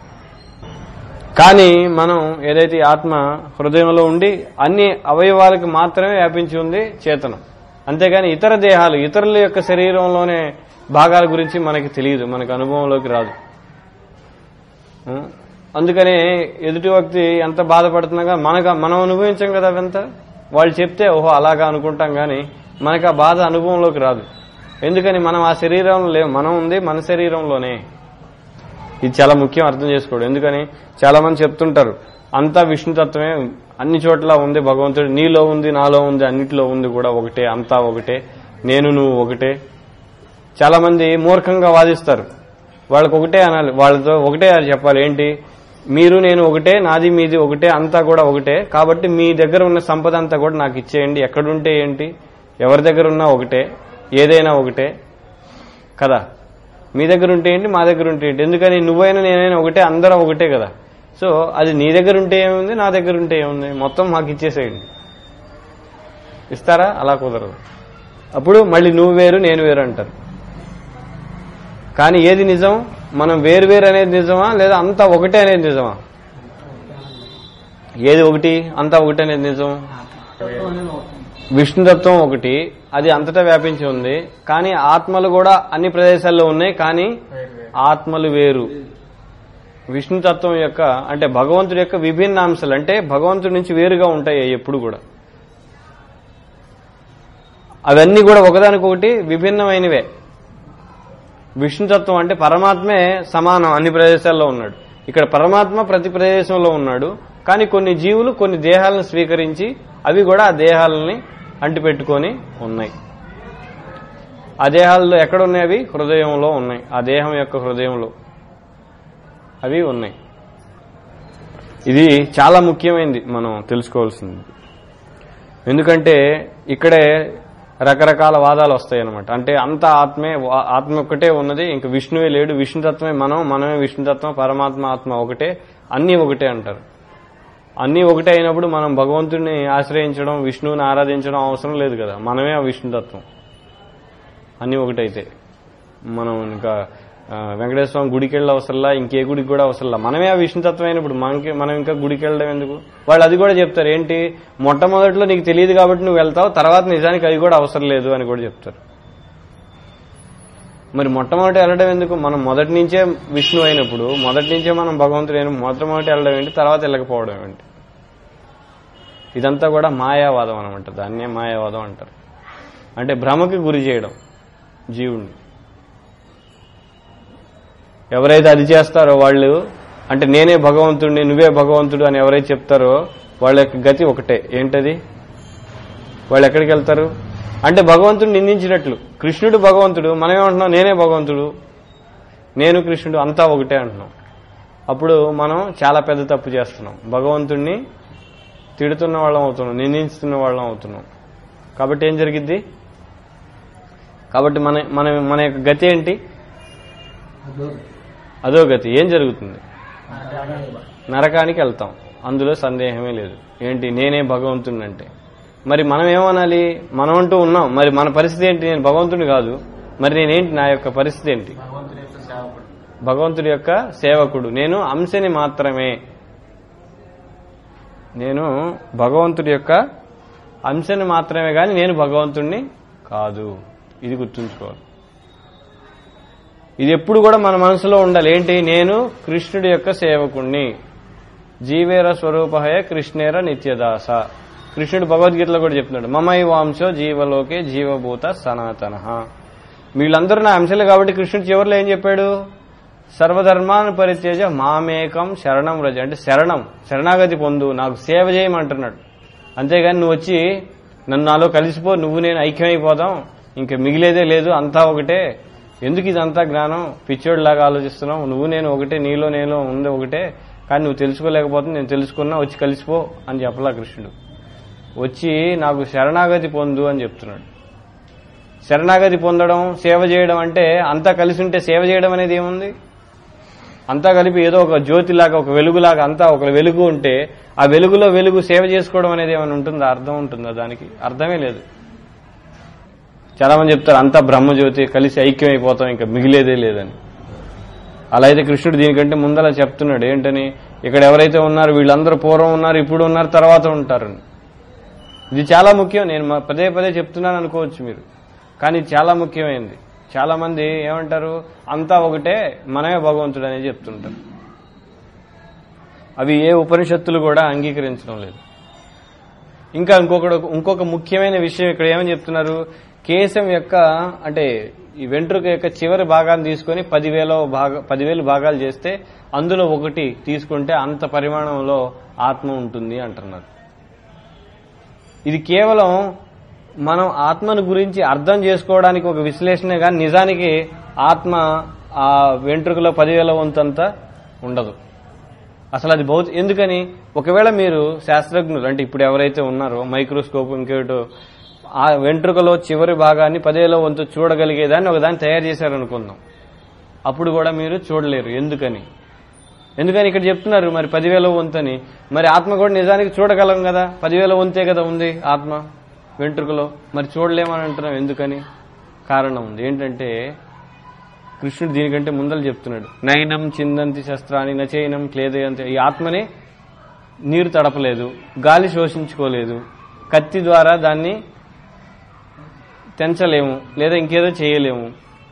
కానీ మనం ఏదైతే ఈ ఆత్మ హృదయంలో ఉండి అన్ని అవయవాలకు మాత్రమే వ్యాపించి ఉంది చేతనం అంతేగాని ఇతర దేహాలు ఇతరుల యొక్క శరీరంలోనే భాగాల గురించి మనకి తెలియదు మనకి అనుభవంలోకి రాదు ఉం? అందుకనే ఎదుటి వ్యక్తి ఎంత బాధపడుతున్నా మనకు మనం అనుభవించాం కదా అవంతా వాళ్ళు చెప్తే ఓహో అలాగా అనుకుంటాం కానీ మనకు ఆ బాధ అనుభవంలోకి రాదు ఎందుకని మనం ఆ శరీరంలో లేవు మనం ఉంది మన శరీరంలోనే ఇది చాలా ముఖ్యం అర్థం చేసుకోవడం ఎందుకని చాలా మంది చెప్తుంటారు అంతా విష్ణుతత్వమే అన్ని చోట్ల ఉంది భగవంతుడు నీలో ఉంది నాలో ఉంది అన్నిటిలో ఉంది కూడా ఒకటే అంతా ఒకటే నేను నువ్వు ఒకటే చాలా మంది మూర్ఖంగా వాదిస్తారు వాళ్ళకి ఒకటే అనాలి వాళ్ళతో ఒకటే అది చెప్పాలి ఏంటి మీరు నేను ఒకటే నాది మీది ఒకటే అంతా కూడా ఒకటే కాబట్టి మీ దగ్గర ఉన్న సంపద అంతా కూడా నాకు ఇచ్చేయండి ఎక్కడుంటే ఏంటి ఎవరి దగ్గర ఉన్నా ఒకటే ఏదైనా ఒకటే కదా మీ దగ్గర ఉంటే ఏంటి మా దగ్గర ఉంటే ఏంటి ఎందుకని నువ్వైనా నేనైనా ఒకటే అందరం ఒకటే కదా సో అది నీ దగ్గర ఉంటే ఏముంది నా దగ్గర ఉంటే ఏముంది మొత్తం మాకు ఇచ్చేసేయండి ఇస్తారా అలా కుదరదు అప్పుడు మళ్ళీ నువ్వు వేరు నేను వేరు అంటారు కానీ ఏది నిజం మనం వేరు వేరు అనేది నిజమా లేదా అంతా ఒకటే అనేది నిజమా ఏది ఒకటి అంతా ఒకటే అనేది నిజం తత్వం అనేది ఒకటి. విష్ణుతత్వం ఒకటి అది అంతటా వ్యాపించి ఉంది కానీ ఆత్మలు కూడా అన్ని ప్రదేశాల్లో ఉన్నాయి కానీ వేరు వేరు ఆత్మలు వేరు విష్ణుతత్వం యొక్క అంటే భగవంతుడి యొక్క విభిన్న అంశాలు అంటే భగవంతుడి నుంచి వేరుగా ఉంటాయి అవి ఎప్పుడు కూడా అవన్నీ కూడా ఒకదానికొకటి విభిన్నమైనవే విష్ణుతత్వం అంటే పరమాత్మే సమానం అన్ని ప్రదేశాల్లో ఉన్నాడు ఇక్కడ పరమాత్మ ప్రతి ప్రదేశంలో ఉన్నాడు కానీ కొన్ని జీవులు కొన్ని దేహాలను స్వీకరించి అవి కూడా ఆ దేహాలని అంటిపెట్టుకొని ఉన్నాయి ఆ దేహాల్లో ఎక్కడ ఉన్నాయి అవి హృదయంలో ఉన్నాయి ఆ దేహం యొక్క హృదయంలో అవి ఉన్నాయి ఇది చాలా ముఖ్యమైనది మనం తెలుసుకోవాల్సింది ఎందుకంటే ఇక్కడే రకరకాల వాదాలు వస్తాయి అనమాట అంటే అంత ఆత్మే వా- ఆత్మ ఒక్కటే ఉన్నది ఇంక విష్ణువే లేడు విష్ణుతత్వమే మనం మనమే విష్ణుతత్వం పరమాత్మ ఆత్మ ఒకటే అన్నీ ఒకటే అంటారు అన్నీ ఒకటే అయినప్పుడు మనం భగవంతుడిని ఆశ్రయించడం విష్ణువుని ఆరాధించడం అవసరం లేదు కదా మనమే ఆ విష్ణుతత్వం అన్నీ ఒకటైతే మనం ఇంకా ఆ, వెంకటేశ్వర స్వామి గుడికి వెళ్ళే అవసరంలా ఇంకే గుడికి కూడా అవసరంలా మనమే ఆ విష్ణుతత్వం అయినప్పుడు మనకి మనం ఇంకా గుడికి వెళ్ళడం ఎందుకు వాళ్ళు అది కూడా చెప్తారు ఏంటి మొట్టమొదట్లో నీకు తెలియదు కాబట్టి నువ్వు వెళ్తావు తర్వాత నిజానికి అది కూడా అవసరం లేదు అని కూడా చెప్తారు మరి మొట్టమొదటి వెళ్ళడం ఎందుకు మనం మొదటి నుంచే విష్ణు అయినప్పుడు మొదటి నుంచే మనం భగవంతుడు అయిన మొట్టమొదటి వెళ్ళడం ఏంటి తర్వాత వెళ్ళకపోవడం ఏంటి ఇదంతా కూడా మాయావాదం అనమాట దాన్నే మాయావాదం అంటారు అంటే భ్రమకి గురి చేయడం జీవుణ్ణి ఎవరైతే అది చేస్తారో వాళ్ళు అంటే నేనే భగవంతుడిని నువ్వే భగవంతుడు అని ఎవరైతే చెప్తారో వాళ్ళ యొక్క గతి ఒకటే ఏంటది వాళ్ళు ఎక్కడికి వెళ్తారు అంటే భగవంతుడు నిందించినట్లు కృష్ణుడు భగవంతుడు మనం ఏమంటున్నాం నేనే భగవంతుడు నేను కృష్ణుడు అంతా ఒకటే అంటున్నాం అప్పుడు మనం చాలా పెద్ద తప్పు చేస్తున్నాం భగవంతుణ్ణి తిడుతున్న వాళ్ళం అవుతున్నాం నిందిస్తున్న వాళ్ళం అవుతున్నాం కాబట్టి ఏం జరిగిద్ది కాబట్టి మన మన మన యొక్క గతి ఏంటి అదో గతి ఏం జరుగుతుంది నరకానికి వెళ్తాం అందులో సందేహమే లేదు ఏంటి నేనే భగవంతుడిని అంటే మరి మనం ఏమనాలి మనం అంటూ ఉన్నాం మరి మన పరిస్థితి ఏంటి నేను భగవంతుని కాదు మరి నేనేంటి నా యొక్క పరిస్థితి ఏంటి భగవంతుడి యొక్క సేవకుడు భగవంతుడి యొక్క సేవకుడు నేను అంశని మాత్రమే నేను భగవంతుడి యొక్క అంశని మాత్రమే కానీ నేను భగవంతుణ్ణి కాదు ఇది గుర్తుంచుకోవాలి ఇది ఎప్పుడు కూడా మన మనసులో ఉండాలి ఏంటి నేను కృష్ణుడి యొక్క సేవకుణ్ణి జీవేర స్వరూపహయ కృష్ణేర నిత్యదాస కృష్ణుడు భగవద్గీతలో కూడా చెప్తున్నాడు మమై వాంశో జీవలోకే జీవభూత సనాతన వీళ్ళందరూ నా అంశాలు కాబట్టి కృష్ణుడు చివరిలో ఏం చెప్పాడు సర్వధర్మాన్ని పరిత్యజ మామేకం శరణం రజ అంటే శరణం శరణాగతి పొందు నాకు సేవ చేయమంటున్నాడు అంతేగాని నువ్వు వచ్చి నన్ను నాలో కలిసిపో నువ్వు నేను ఐక్యమైపోదాం ఇంకా మిగిలేదే లేదు అంతా ఒకటే ఎందుకు ఇదంతా జ్ఞానం పిచ్చోడిలాగా ఆలోచిస్తున్నావు నువ్వు నేను ఒకటే నీలో నేను ఉంది ఒకటే కానీ నువ్వు తెలుసుకోలేకపోతుంది నేను తెలుసుకున్నా వచ్చి కలిసిపో అని చెప్పలా కృష్ణుడు వచ్చి నాకు శరణాగతి పొందు అని చెప్తున్నాడు శరణాగతి పొందడం సేవ చేయడం అంటే అంతా కలిసి ఉంటే సేవ చేయడం అనేది ఏముంది అంతా కలిపి ఏదో ఒక జ్యోతిలాగా ఒక వెలుగులాగా అంతా ఒక వెలుగు ఉంటే ఆ వెలుగులో వెలుగు సేవ చేసుకోవడం అనేది ఏమైనా ఉంటుందా అర్థం ఉంటుందా దానికి అర్థమే లేదు చాలా మంది చెప్తారు అంతా బ్రహ్మజ్యోతి కలిసి ఐక్యమైపోతాం ఇంకా మిగిలేదే లేదని అలా అయితే కృష్ణుడు దీనికంటే ముందలా చెప్తున్నాడు ఏంటని ఇక్కడ ఎవరైతే ఉన్నారో వీళ్ళందరూ పూర్వం ఉన్నారు ఇప్పుడు ఉన్నారు తర్వాత ఉంటారని ఇది చాలా ముఖ్యం నేను మ- పదే పదే చెప్తున్నాను అనుకోవచ్చు మీరు కానీ ఇది చాలా ముఖ్యమైనది చాలా మంది ఏమంటారు అంతా ఒకటే మనమే భగవంతుడు అనేది చెప్తుంటారు అవి ఏ ఉపనిషత్తులు కూడా అంగీకరించడం లేదు ఇంకా ఇంకొకటి ఇంకొక ముఖ్యమైన విషయం ఇక్కడ ఏమని చెప్తున్నారు కేశం యొక్క అంటే ఈ వెంట్రుక యొక్క చివరి భాగాన్ని తీసుకొని పదివేల భాగ పదివేలు భాగాలు చేస్తే అందులో ఒకటి తీసుకుంటే అంత పరిమాణంలో ఆత్మ ఉంటుంది అంటున్నారు ఇది కేవలం మనం ఆత్మను గురించి అర్థం చేసుకోవడానికి ఒక విశ్లేషణ కానీ నిజానికి ఆత్మ ఆ వెంట్రుకలో పదివేల వంతంతా ఉండదు అసలు అది భౌతి ఎందుకని ఒకవేళ మీరు శాస్త్రజ్ఞులు అంటే ఇప్పుడు ఎవరైతే ఉన్నారో మైక్రోస్కోప్ ఇంకేటో ఆ వెంట్రుకలో చివరి భాగాన్ని పదేలో వంతు చూడగలిగేదాన్ని ఒకదాన్ని తయారు చేశారనుకుందాం అప్పుడు కూడా మీరు చూడలేరు ఎందుకని ఎందుకని ఇక్కడ చెప్తున్నారు మరి పదివేల వంతని మరి ఆత్మ కూడా నిజానికి చూడగలం కదా పదివేల వంతే కదా ఉంది ఆత్మ వెంట్రుకలో మరి చూడలేమని అంటున్నాం ఎందుకని కారణం ఉంది ఏంటంటే కృష్ణుడు దీనికంటే ముందలు చెప్తున్నాడు నయనం చిందంతి శస్త్రాన్ని నచైనం క్లేదయంతి ఈ ఆత్మని నీరు తడపలేదు గాలి శోషించుకోలేదు కత్తి ద్వారా దాన్ని తెంచలేము లేదా ఇంకేదో చేయలేము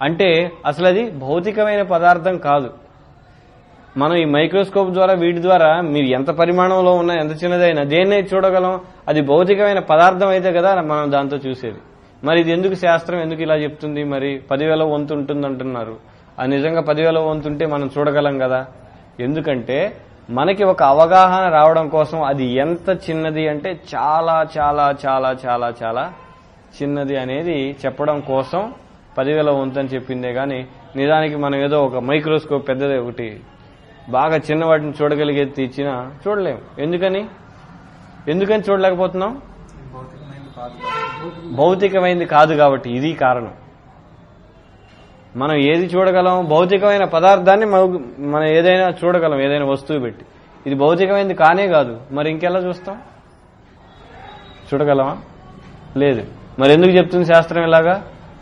అంటే అసలు అది భౌతికమైన పదార్థం కాదు మనం ఈ మైక్రోస్కోప్ ద్వారా వీటి ద్వారా మీరు ఎంత పరిమాణంలో ఉన్నా ఎంత చిన్నదైనా దేన్నే చూడగలం అది భౌతికమైన పదార్థం అయితే కదా మనం దాంతో చూసేది మరి ఇది ఎందుకు శాస్త్రం ఎందుకు ఇలా చెప్తుంది మరి పదివేల వంతు ఉంటుంది అంటున్నారు అది నిజంగా పదివేల వంతు ఉంటే మనం చూడగలం కదా ఎందుకంటే మనకి ఒక అవగాహన రావడం కోసం అది ఎంత చిన్నది అంటే చాలా చాలా చాలా చాలా చాలా చిన్నది అనేది చెప్పడం కోసం పదివేల వంతు అని చెప్పిందే కానీ నిజానికి మనం ఏదో ఒక మైక్రోస్కోప్ పెద్దది ఒకటి బాగా చిన్న వాటిని చూడగలిగేది ఇచ్చినా చూడలేము ఎందుకని ఎందుకని చూడలేకపోతున్నాం భౌతికమైనది కాదు భౌతికమైనది కాదు కాబట్టి ఇది కారణం మనం ఏది చూడగలం భౌతికమైన పదార్థాన్ని మౌ- మనం ఏదైనా చూడగలం ఏదైనా వస్తువు పెట్టి ఇది భౌతికమైనది కానే కాదు మరి ఇంకెలా చూస్తాం చూడగలమా లేదు మరి ఎందుకు చెప్తుంది శాస్త్రం ఇలాగా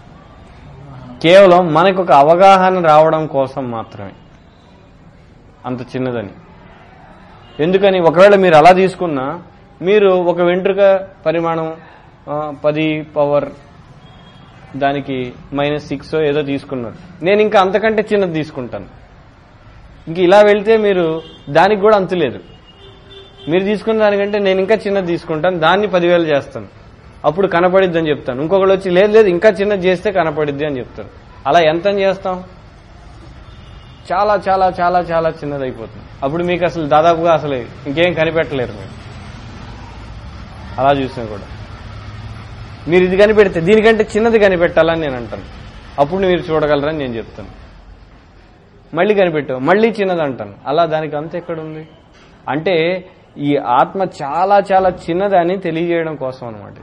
కేవలం మనకు ఒక అవగాహన రావడం కోసం మాత్రమే అంత చిన్నదని ఎందుకని ఒకవేళ మీరు అలా తీసుకున్నా మీరు ఒక వెంట్రుక పరిమాణం ఆ, పది పవర్ దానికి మైనస్ సిక్స్ ఏదో తీసుకున్నారు నేను ఇంకా అంతకంటే చిన్నది తీసుకుంటాను ఇంక ఇలా వెళ్తే మీరు దానికి కూడా అంతు లేదు మీరు తీసుకున్న దానికంటే నేను ఇంకా చిన్నది తీసుకుంటాను దాన్ని పదివేలు చేస్తాను అప్పుడు కనపడిద్ది అని చెప్తాను ఇంకొకళ్ళు వచ్చి లేదు లేదు ఇంకా చిన్నది చేస్తే కనపడిద్ది అని చెప్తారు అలా ఎంత అని చేస్తాం చాలా చాలా చాలా చాలా చిన్నది అయిపోతుంది అప్పుడు మీకు అసలు దాదాపుగా అసలు ఇంకేం కనిపెట్టలేరు మీరు అలా చూసినా కూడా మీరు ఇది కనిపెడితే దీనికంటే చిన్నది కనిపెట్టాలని నేను అంటాను అప్పుడు మీరు చూడగలరని నేను చెప్తాను మళ్ళీ కనిపెట్టావు మళ్ళీ చిన్నది అంటాను అలా దానికి అంత ఎక్కడుంది అంటే ఈ ఆత్మ చాలా చాలా చిన్నది అని తెలియజేయడం కోసం అనమాట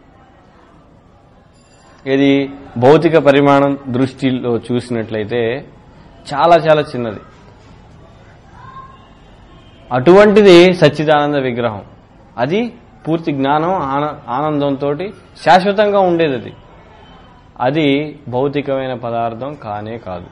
ఇది భౌతిక పరిమాణం దృష్టిలో చూసినట్లయితే చాలా చాలా చిన్నది అటువంటిది సచ్చిదానంద విగ్రహం అది పూర్తి జ్ఞానం ఆన- ఆనందంతో శాశ్వతంగా ఉండేది అది అది భౌతికమైన పదార్థం కానే కాదు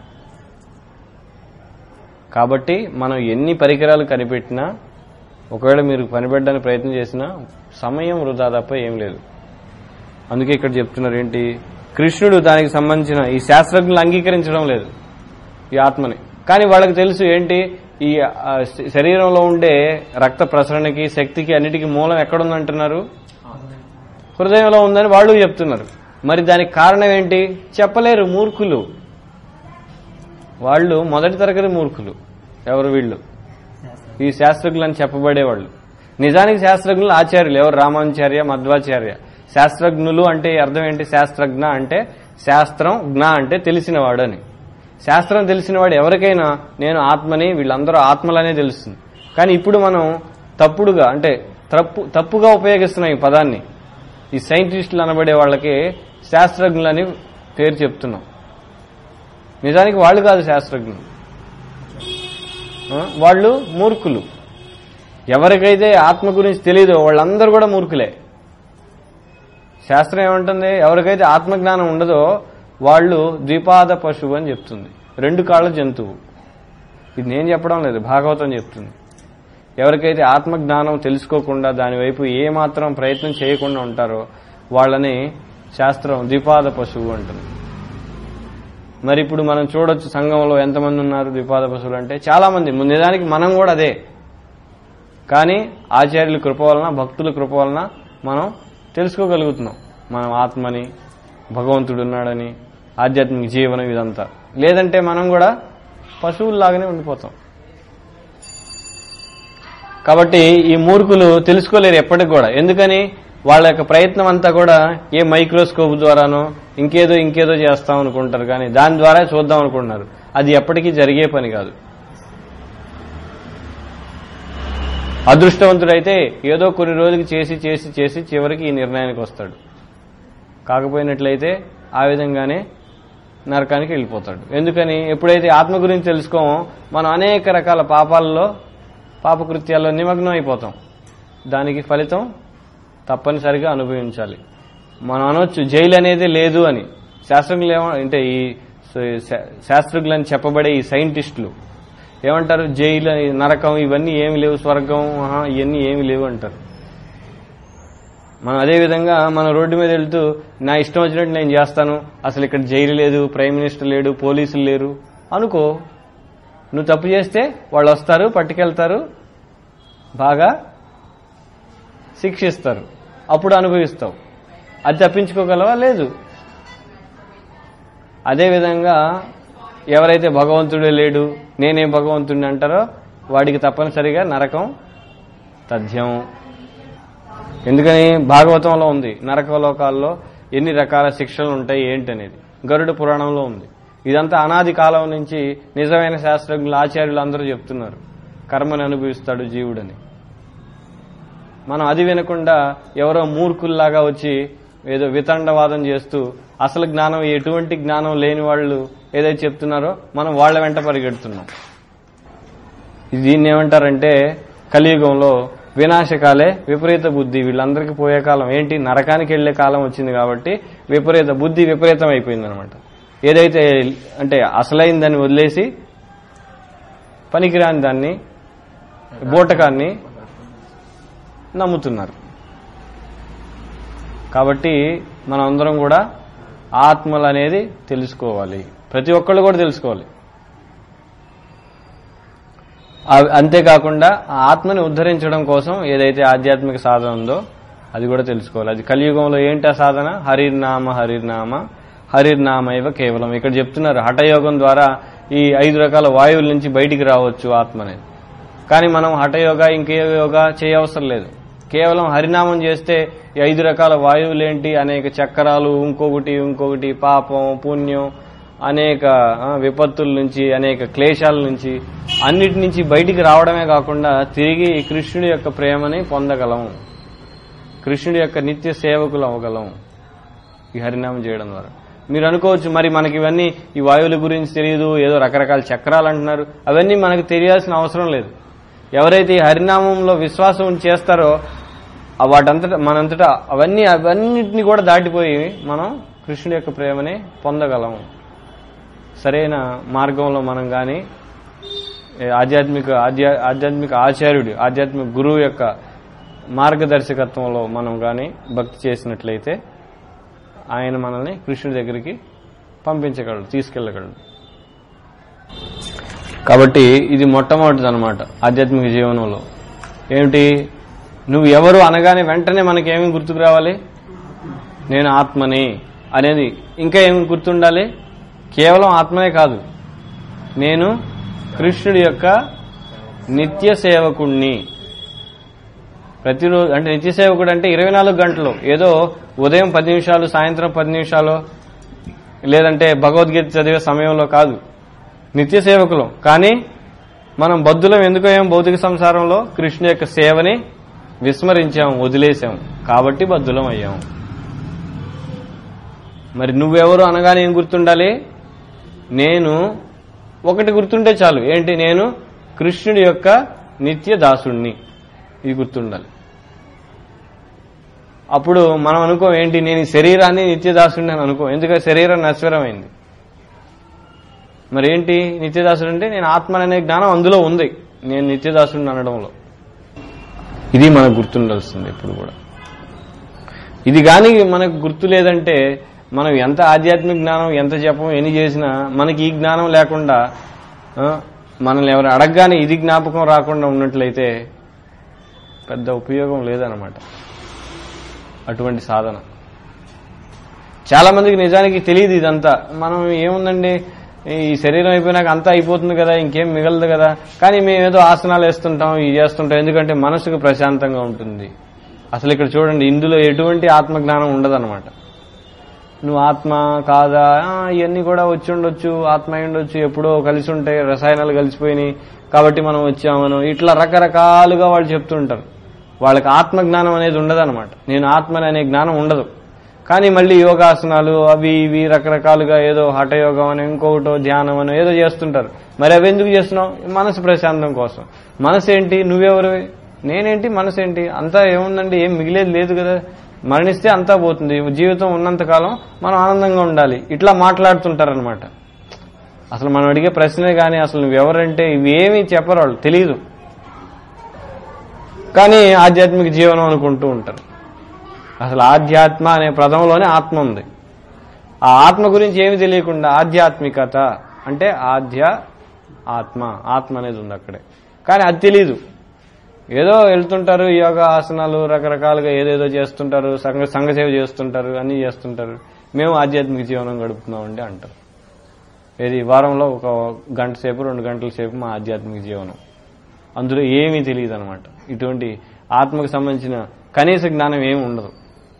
కాబట్టి మనం ఎన్ని పరికరాలు కనిపెట్టినా ఒకవేళ మీరు కనిపెట్టడానికి ప్రయత్నం చేసినా సమయం వృధా తప్ప ఏం లేదు అందుకే ఇక్కడ చెప్తున్నారు ఏంటి కృష్ణుడు దానికి సంబంధించిన ఈ శాస్త్రజ్ఞులు అంగీకరించడం లేదు ఈ ఆత్మని కానీ వాళ్ళకి తెలుసు ఏంటి ఈ ఆ, శ- శరీరంలో ఉండే రక్త ప్రసరణకి శక్తికి అన్నిటికీ మూలం ఎక్కడుందంటున్నారు హృదయంలో ఉందని వాళ్ళు చెప్తున్నారు మరి దానికి కారణం ఏంటి చెప్పలేరు మూర్ఖులు వాళ్ళు మొదటి తరగతి మూర్ఖులు ఎవరు వీళ్ళు ఈ శాస్త్రజ్ఞులు అని చెప్పబడేవాళ్ళు నిజానికి శాస్త్రజ్ఞులు ఆచార్యులు ఎవరు రామాచార్య మధ్వాచార్య శాస్త్రజ్ఞులు అంటే అర్థం ఏంటి శాస్త్రజ్ఞ అంటే శాస్త్రం జ్ఞ అంటే తెలిసినవాడు అని శాస్త్రం తెలిసినవాడు ఎవరికైనా నేను ఆత్మని వీళ్ళందరూ ఆత్మలనే తెలుస్తుంది కానీ ఇప్పుడు మనం తప్పుడుగా అంటే తప్పు తప్పుగా ఉపయోగిస్తున్నాం ఈ పదాన్ని ఈ సైంటిస్టులు అనబడే వాళ్ళకి శాస్త్రజ్ఞులని పేరు చెప్తున్నాం నిజానికి వాళ్ళు కాదు శాస్త్రజ్ఞులు ఆ, వాళ్ళు మూర్ఖులు ఎవరికైతే ఆత్మ గురించి తెలియదో వాళ్ళందరూ కూడా మూర్ఖులే శాస్త్రం ఏమంటుంది ఎవరికైతే ఆత్మజ్ఞానం ఉండదో వాళ్ళు ద్విపాద పశువు అని చెప్తుంది రెండు కాళ్ళ జంతువు ఇది నేను చెప్పడం లేదు భాగవతం చెప్తుంది ఎవరికైతే ఆత్మజ్ఞానం తెలుసుకోకుండా దాని వైపు ఏ మాత్రం ప్రయత్నం చేయకుండా ఉంటారో వాళ్ళని శాస్త్రం ద్విపాద పశువు అంటుంది మరి ఇప్పుడు మనం చూడొచ్చు సంఘంలో ఎంతమంది ఉన్నారు ద్విపాద పశువులు అంటే చాలా మంది నిజానికి మనం కూడా అదే కానీ ఆచార్యుల కృప వలన భక్తుల కృప వలన మనం తెలుసుకోగలుగుతున్నాం మనం ఆత్మని భగవంతుడు ఉన్నాడని ఆధ్యాత్మిక జీవనం ఇదంతా లేదంటే మనం కూడా పశువుల్లాగానే ఉండిపోతాం కాబట్టి ఈ మూర్ఖులు తెలుసుకోలేరు ఎప్పటికి కూడా ఎందుకని వాళ్ళ యొక్క ప్రయత్నం అంతా కూడా ఏ మైక్రోస్కోప్ ద్వారానో ఇంకేదో ఇంకేదో చేస్తాం అనుకుంటారు కానీ దాని ద్వారా చూద్దాం అనుకుంటున్నారు అది ఎప్పటికీ జరిగే పని కాదు అదృష్టవంతుడైతే ఏదో కొన్ని రోజులకి చేసి చేసి చేసి చివరికి ఈ నిర్ణయానికి వస్తాడు కాకపోయినట్లయితే ఆ విధంగానే నరకానికి వెళ్ళిపోతాడు ఎందుకని ఎప్పుడైతే ఆత్మ గురించి తెలుసుకోమో మనం అనేక రకాల పాపాలలో పాపకృత్యాల్లో నిమగ్నం అయిపోతాం దానికి ఫలితం తప్పనిసరిగా అనుభవించాలి మనం అనొచ్చు జైలు అనేది లేదు అని శాస్త్రజ్ఞులు ఏమ అంటే ఈ శా- శాస్త్రజ్ఞులు అని చెప్పబడే ఈ సైంటిస్టులు ఏమంటారు జైలు అని, నరకం ఇవన్నీ ఏమి లేవు స్వర్గం ఆహా, ఇవన్నీ ఏమి లేవు అంటారు మనం అదే విధంగా మనం రోడ్డు మీద వెళ్తూ నా ఇష్టం వచ్చినట్టు నేను చేస్తాను అసలు ఇక్కడ జైలు లేదు ప్రైమ్ మినిస్టర్ లేడు పోలీసులు లేరు అనుకో నువ్వు తప్పు చేస్తే వాళ్ళు వస్తారు పట్టుకెళ్తారు బాగా శిక్షిస్తారు అప్పుడు అనుభవిస్తావు అది తప్పించుకోగలవా లేదు అదేవిధంగా ఎవరైతే భగవంతుడే లేడు నేనే భగవంతుడిని అంటారో వాడికి తప్పనిసరిగా నరకం తథ్యం ఎందుకని భాగవతంలో ఉంది నరకలోకాల్లో ఎన్ని రకాల శిక్షలు ఉంటాయి ఏంటనేది గరుడ పురాణంలో ఉంది ఇదంతా అనాది కాలం నుంచి నిజమైన శాస్త్రజ్ఞులు ఆచార్యులు అందరూ చెప్తున్నారు కర్మని అనుభవిస్తాడు జీవుడని మనం అది వినకుండా ఎవరో మూర్ఖుల్లాగా వచ్చి ఏదో వితండవాదం చేస్తూ అసలు జ్ఞానం ఎటువంటి జ్ఞానం లేని వాళ్ళు ఏదైతే చెప్తున్నారో మనం వాళ్ళ వెంట పరిగెడుతున్నాం ఇది దీన్ని ఏమంటారంటే కలియుగంలో వినాశకాలే విపరీత బుద్ధి వీళ్ళందరికీ పోయే కాలం ఏంటి నరకానికి వెళ్లే కాలం వచ్చింది కాబట్టి విపరీత బుద్ధి విపరీతం అయిపోయింది అనమాట ఏదైతే అంటే అసలైన దాన్ని వదిలేసి పనికిరాని దాన్ని బూటకాన్ని నమ్ముతున్నారు కాబట్టి మనం అందరం కూడా ఆత్మలు అనేది తెలుసుకోవాలి ప్రతి ఒక్కళ్ళు కూడా తెలుసుకోవాలి ఆ- అంతేకాకుండా ఆ ఆత్మని ఉద్ధరించడం కోసం ఏదైతే ఆధ్యాత్మిక సాధన ఉందో అది కూడా తెలుసుకోవాలి అది కలియుగంలో ఏంటి ఆ సాధన హరిర్నామ హరిర్నామ హరిర్నామైవ కేవలం ఇక్కడ చెప్తున్నారు హఠయోగం ద్వారా ఈ ఐదు రకాల వాయువుల నుంచి బయటికి రావచ్చు ఆత్మ అనేది కానీ మనం హఠయోగ ఇంకే యోగా చేయవసరం లేదు కేవలం హరినామం చేస్తే ఈ ఐదు రకాల వాయువులు ఏంటి అనేక చక్రాలు ఇంకొకటి ఇంకొకటి పాపం పుణ్యం అనేక ఆ, విపత్తుల నుంచి అనేక క్లేశాల నుంచి అన్నిటి నుంచి బయటికి రావడమే కాకుండా తిరిగి కృష్ణుడి యొక్క ప్రేమని పొందగలం కృష్ణుడి యొక్క నిత్య సేవకులు అవ్వగలం ఈ హరినామం చేయడం ద్వారా మీరు అనుకోవచ్చు మరి మనకి ఇవన్నీ ఈ వాయువుల గురించి తెలియదు ఏదో రకరకాల చక్రాలు అంటున్నారు అవన్నీ మనకు తెలియాల్సిన అవసరం లేదు ఎవరైతే ఈ హరినామంలో విశ్వాసం ఉంచి చేస్తారో ఆ వాటంతటా మనంతటా అవన్నీ అవన్నిటిని కూడా దాటిపోయి మనం కృష్ణుడి యొక్క ప్రేమని పొందగలం సరైన మార్గంలో మనం కానీ ఆధ్యాత్మిక ఆధ్యా ఆధ్యాత్మిక ఆచార్యుడి ఆధ్యాత్మిక గురువు యొక్క మార్గదర్శకత్వంలో మనం కానీ భక్తి చేసినట్లయితే ఆయన మనల్ని కృష్ణుడి దగ్గరికి పంపించగలడు తీసుకెళ్ళగలడు కాబట్టి ఇది మొట్టమొదటిది అనమాట ఆధ్యాత్మిక జీవనంలో ఏమిటి నువ్వు ఎవరు అనగానే వెంటనే మనకేమి గుర్తుకు రావాలి నేను ఆత్మని అనేది ఇంకా ఏమి గుర్తుండాలి కేవలం ఆత్మనే కాదు నేను కృష్ణుడి యొక్క నిత్య సేవకుణ్ణి ప్రతిరోజు అంటే నిత్య సేవకుడు అంటే ఇరవై నాలుగు గంటలు ఏదో ఉదయం పది నిమిషాలు సాయంత్రం పది నిమిషాలు లేదంటే భగవద్గీత చదివే సమయంలో కాదు నిత్య సేవకులం కానీ మనం బద్దులం ఎందుకు అయ్యాం భౌతిక సంసారంలో కృష్ణ యొక్క సేవని విస్మరించాం వదిలేశాం కాబట్టి బద్దులం అయ్యాం మరి నువ్వెవరు అనగానే ఏం గుర్తుండాలి నేను ఒకటి గుర్తుంటే చాలు ఏంటి నేను కృష్ణుడి యొక్క నిత్య దాసుణ్ణి ఇది గుర్తుండాలి అప్పుడు మనం అనుకో ఏంటి నేను ఈ శరీరాన్ని నిత్యదాసుడిని అని అనుకో ఎందుకంటే శరీరం నశ్వరమైంది మరి ఏంటి నిత్యదాసుడు అంటే నేను ఆత్మ అనే జ్ఞానం అందులో ఉంది నేను నిత్యదాసుడిని అనడంలో ఇది మనకు గుర్తుండాల్సింది ఎప్పుడు కూడా ఇది కానీ మనకు గుర్తు లేదంటే మనం ఎంత ఆధ్యాత్మిక జ్ఞానం ఎంత జపం ఎన్ని చేసినా మనకి ఈ జ్ఞానం లేకుండా ఆ, మనల్ని ఎవరు అడగగానే ఇది జ్ఞాపకం రాకుండా ఉన్నట్లయితే పెద్ద ఉపయోగం లేదనమాట అటువంటి సాధన చాలా మందికి నిజానికి తెలియదు ఇదంతా మనం ఏముందండి ఈ శరీరం అయిపోయినాక అంతా అయిపోతుంది కదా ఇంకేం మిగలదు కదా కానీ మేము ఏదో ఆసనాలు వేస్తుంటాం ఇది చేస్తుంటాం ఎందుకంటే మనసుకు ప్రశాంతంగా ఉంటుంది అసలు ఇక్కడ చూడండి ఇందులో ఎటువంటి ఆత్మజ్ఞానం ఉండదన్నమాట నువ్వు ఆత్మ కాదా ఆ, ఇవన్నీ కూడా వచ్చి ఉండొచ్చు ఆత్మ అయి ఉండొచ్చు ఎప్పుడో కలిసి ఉంటాయి రసాయనాలు కలిసిపోయినాయి కాబట్టి మనం వచ్చామను ఇట్లా రకరకాలుగా వాళ్ళు చెప్తుంటారు వాళ్ళకి ఆత్మజ్ఞానం అనేది ఉండదన్నమాట నేను ఆత్మని అనే జ్ఞానం ఉండదు కానీ మళ్ళీ యోగాసనాలు అవి ఇవి రకరకాలుగా ఏదో హఠయోగం అని ఇంకొకటో ధ్యానం అని ఏదో చేస్తుంటారు మరి అవి ఎందుకు చేస్తున్నావు మనసు ప్రశాంతం కోసం మనసు ఏంటి నువ్వెవరు నేనేంటి మనసు ఏంటి అంతా ఏముందండి ఏం మిగిలేదు లేదు కదా మరణిస్తే అంతా పోతుంది జీవితం ఉన్నంతకాలం మనం ఆనందంగా ఉండాలి ఇట్లా మాట్లాడుతుంటారనమాట అసలు మనం అడిగే ప్రశ్నే కానీ అసలు నువ్వెవరంటే ఇవేమీ చెప్పరు వాళ్ళు తెలియదు కానీ ఆధ్యాత్మిక జీవనం అనుకుంటూ ఉంటారు అసలు ఆధ్యాత్మ అనే పదంలోనే ఆత్మ ఉంది ఆ ఆత్మ గురించి ఏమి తెలియకుండా ఆధ్యాత్మికత అంటే ఆధ్య ఆత్మ ఆత్మ అనేది ఉంది అక్కడే కానీ అది తెలీదు ఏదో వెళ్తుంటారు యోగా ఆసనాలు రకరకాలుగా ఏదేదో చేస్తుంటారు సంఘ సంఘసేవ చేస్తుంటారు అన్ని చేస్తుంటారు మేము ఆధ్యాత్మిక జీవనం గడుపుతున్నామండి అంటారు ఏది వారంలో ఒక గంట సేపు రెండు గంటల సేపు మా ఆధ్యాత్మిక జీవనం అందులో ఏమీ తెలియదు అనమాట ఇటువంటి ఆత్మకు సంబంధించిన కనీస జ్ఞానం ఏమి ఉండదు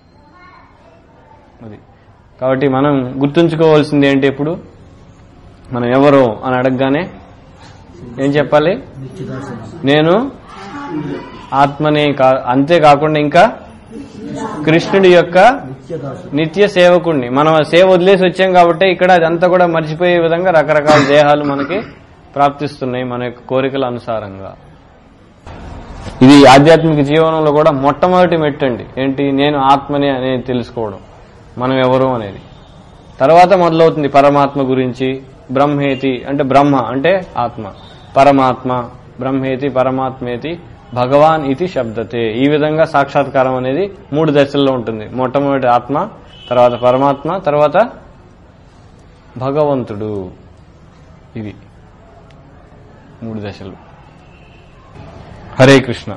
అది కాబట్టి మనం గుర్తుంచుకోవాల్సింది ఏంటి ఇప్పుడు మనం ఎవరు అని అడగగానే ఏం చెప్పాలి నేను ఆత్మనే కా అంతేకాకుండా ఇంకా కృష్ణుడి యొక్క నిత్య సేవకుణ్ణి మనం ఆ సేవ వదిలేసి వచ్చాం కాబట్టి ఇక్కడ అదంతా కూడా మర్చిపోయే విధంగా రకరకాల దేహాలు మనకి ప్రాప్తిస్తున్నాయి మన యొక్క కోరికల అనుసారంగా ఇది ఆధ్యాత్మిక జీవనంలో కూడా మొట్టమొదటి మెట్టండి ఏంటి నేను ఆత్మని అనేది తెలుసుకోవడం మనం ఎవరు అనేది తర్వాత మొదలవుతుంది పరమాత్మ గురించి బ్రహ్మేతి అంటే బ్రహ్మ అంటే ఆత్మ పరమాత్మ బ్రహ్మేతి పరమాత్మేతి భగవాన్ ఇది శబ్దతే ఈ విధంగా సాక్షాత్కారం అనేది మూడు దశల్లో ఉంటుంది మొట్టమొదటి ఆత్మ తర్వాత పరమాత్మ తర్వాత భగవంతుడు ఇది మూడు దశలు హరే కృష్ణ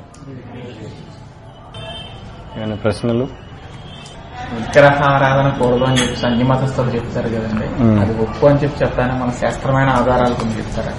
ఏమైనా ప్రశ్నలు విగ్రహారాధన కూడదు అని చెప్పి అన్ని మతస్థులు చెప్తారు కదండి మ్మ్. అది ఒప్పు అని చెప్పి చెప్తానే మన శాస్త్రమైన ఆధారాలు కొన్ని చెప్తారా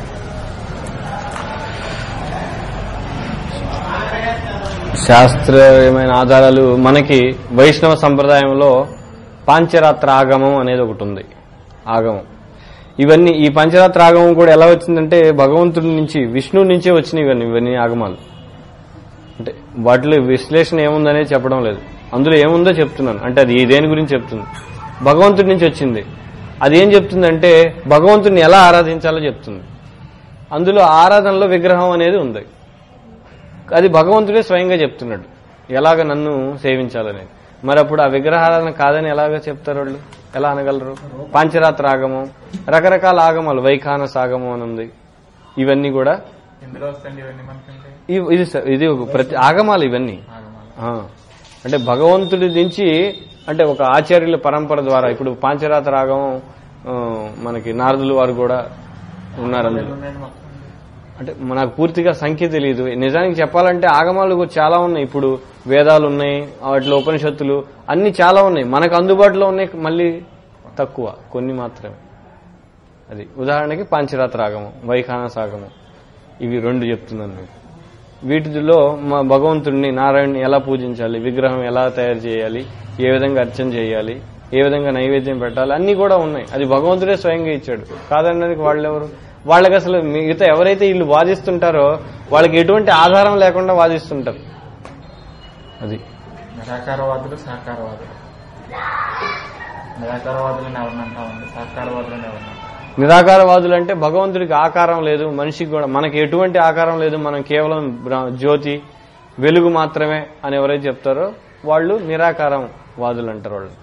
శాస్త్రీయమైన ఆధారాలు మనకి వైష్ణవ సంప్రదాయంలో పాంచరాత్ర ఆగమం అనేది ఒకటి ఉంది ఆగమం ఇవన్నీ ఈ పంచరాత్ర ఆగమం కూడా ఎలా వచ్చిందంటే భగవంతుడి నుంచి విష్ణువు నుంచే వచ్చినాయి ఇవన్నీ ఇవన్నీ ఆగమాలు అంటే వాటిలో విశ్లేషణ ఏముందనేది చెప్పడం లేదు అందులో ఏముందో చెప్తున్నాను అంటే అది దేని గురించి చెప్తుంది భగవంతుడి నుంచి వచ్చింది అది ఏం చెప్తుందంటే భగవంతుడిని ఎలా ఆరాధించాలో చెప్తుంది అందులో ఆరాధనలో విగ్రహం అనేది ఉంది అది భగవంతుడే స్వయంగా చెప్తున్నాడు ఎలాగ నన్ను సేవించాలని మరి అప్పుడు ఆ విగ్రహారాధన కాదని ఎలాగ చెప్తారు వాళ్ళు ఎలా అనగలరు పాంచరాత్ర ఆగమం రకరకాల ఆగమాలు వైఖానస ఆగమం అని ఉంది ఇవన్నీ కూడా ఎందులో వస్తాయండి ఇవన్నీ మనకంటే ఇవి- ఇది స- ఇది ఒక ప్రతి ఆగమాలు ఇవన్నీ ఆగమాలు ఆ. అంటే భగవంతుడి నుంచి అంటే ఒక ఆచార్యుల పరంపర ద్వారా ఇప్పుడు పాంచరాత్ర ఆగమం ఆ, మనకి నారదులు వారు కూడా ఉన్నారు అందులో ఉన్నాయండి మొత్తం అంటే నాకు పూర్తిగా సంఖ్య తెలియదు నిజానికి చెప్పాలంటే ఆగమాలు కూడా చాలా ఉన్నాయి ఇప్పుడు వేదాలు ఉన్నాయి వాటిలో ఉపనిషత్తులు అన్ని చాలా ఉన్నాయి మనకు అందుబాటులో ఉన్నాయి మళ్ళీ తక్కువ కొన్ని మాత్రమే అది ఉదాహరణకి పాంచరాత్ర ఆగమం వైఖానస ఆగమం ఇవి రెండు చెప్తున్నాను మీకు వీటిలో మా భగవంతుడిని నారాయణని ఎలా పూజించాలి విగ్రహం ఎలా తయారు చేయాలి ఏ విధంగా అర్చన చేయాలి ఏ విధంగా నైవేద్యం పెట్టాలి అన్ని కూడా ఉన్నాయి అది భగవంతుడే స్వయంగా ఇచ్చాడు కాదన్నది వాళ్ళెవరు వాళ్ళకి అసలు మిగతా ఎవరైతే వీళ్ళు వాదిస్తుంటారో వాళ్ళకి ఎటువంటి ఆధారం లేకుండా వాదిస్తుంటారు అది నిరాకారవాదులు సాకారవాదులు నిరాకారవాదులను ఎవరినంటామండి సాకారవాదులను ఎవరినంటాం నిరాకారవాదులు అంటే భగవంతుడికి ఆకారం లేదు మనిషికి కూడా మనకి ఎటువంటి ఆకారం లేదు మనం కేవలం బ్ర- జ్యోతి వెలుగు మాత్రమే అని ఎవరైతే చెప్తారో వాళ్ళు నిరాకారం వాదులు అంటారు వాళ్ళు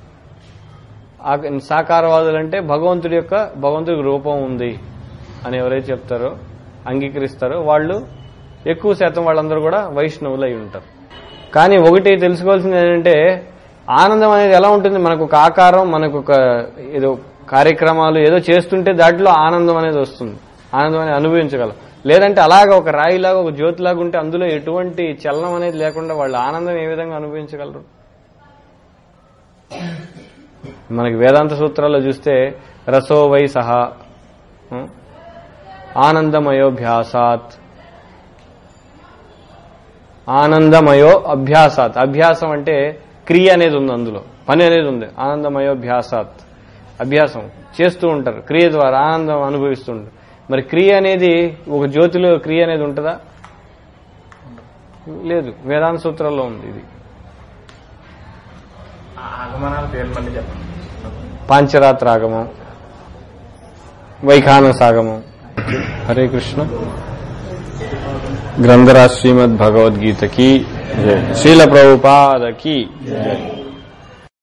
ఆ- సాకారవాదులు అంటే భగవంతుడి యొక్క భగవంతుడికి రూపం ఉంది అని ఎవరైతే చెప్తారో అంగీకరిస్తారో వాళ్ళు ఎక్కువ శాతం వాళ్ళందరూ కూడా వైష్ణవులు అయి ఉంటారు కానీ ఒకటి తెలుసుకోవాల్సింది ఏంటంటే ఆనందం అనేది ఎలా ఉంటుంది మనకు ఒక ఆకారం మనకు ఒక ఏదో కార్యక్రమాలు ఏదో చేస్తుంటే దాంట్లో ఆనందం అనేది వస్తుంది ఆనందం అనేది అనుభవించగలం లేదంటే అలాగా ఒక రాయిలాగా ఒక జ్యోతిలాగా ఉంటే అందులో ఎటువంటి చలనం అనేది లేకుండా వాళ్ళు ఆనందం ఏ విధంగా అనుభవించగలరు మనకి వేదాంత సూత్రాల్లో చూస్తే రసో వై సహా ఉం? ఆనందమయోభ్యాసాత్ ఆనందమయో అభ్యాసాత్ అభ్యాసం అంటే క్రియ అనేది ఉంది అందులో పని అనేది ఉంది ఆనందమయోభ్యాసాత్ అభ్యాసం చేస్తూ ఉంటారు క్రియ ద్వారా ఆనందం అనుభవిస్తూ ఉంటారు మరి క్రియ అనేది ఒక జ్యోతిలో క్రియ అనేది ఉంటుందా లేదు వేదాంత సూత్రాల్లో ఉంది ఇది ఆ ఆగమనాల పేరు మళ్ళీ చెప్పండి పాంచరాత్రాగమం వైఖానసాగమం హరే కృష్ణ గ్రంథరాజ్ శ్రీమద్ భగవద్గీత కి జై శ్రీల ప్రభుపాద కి జై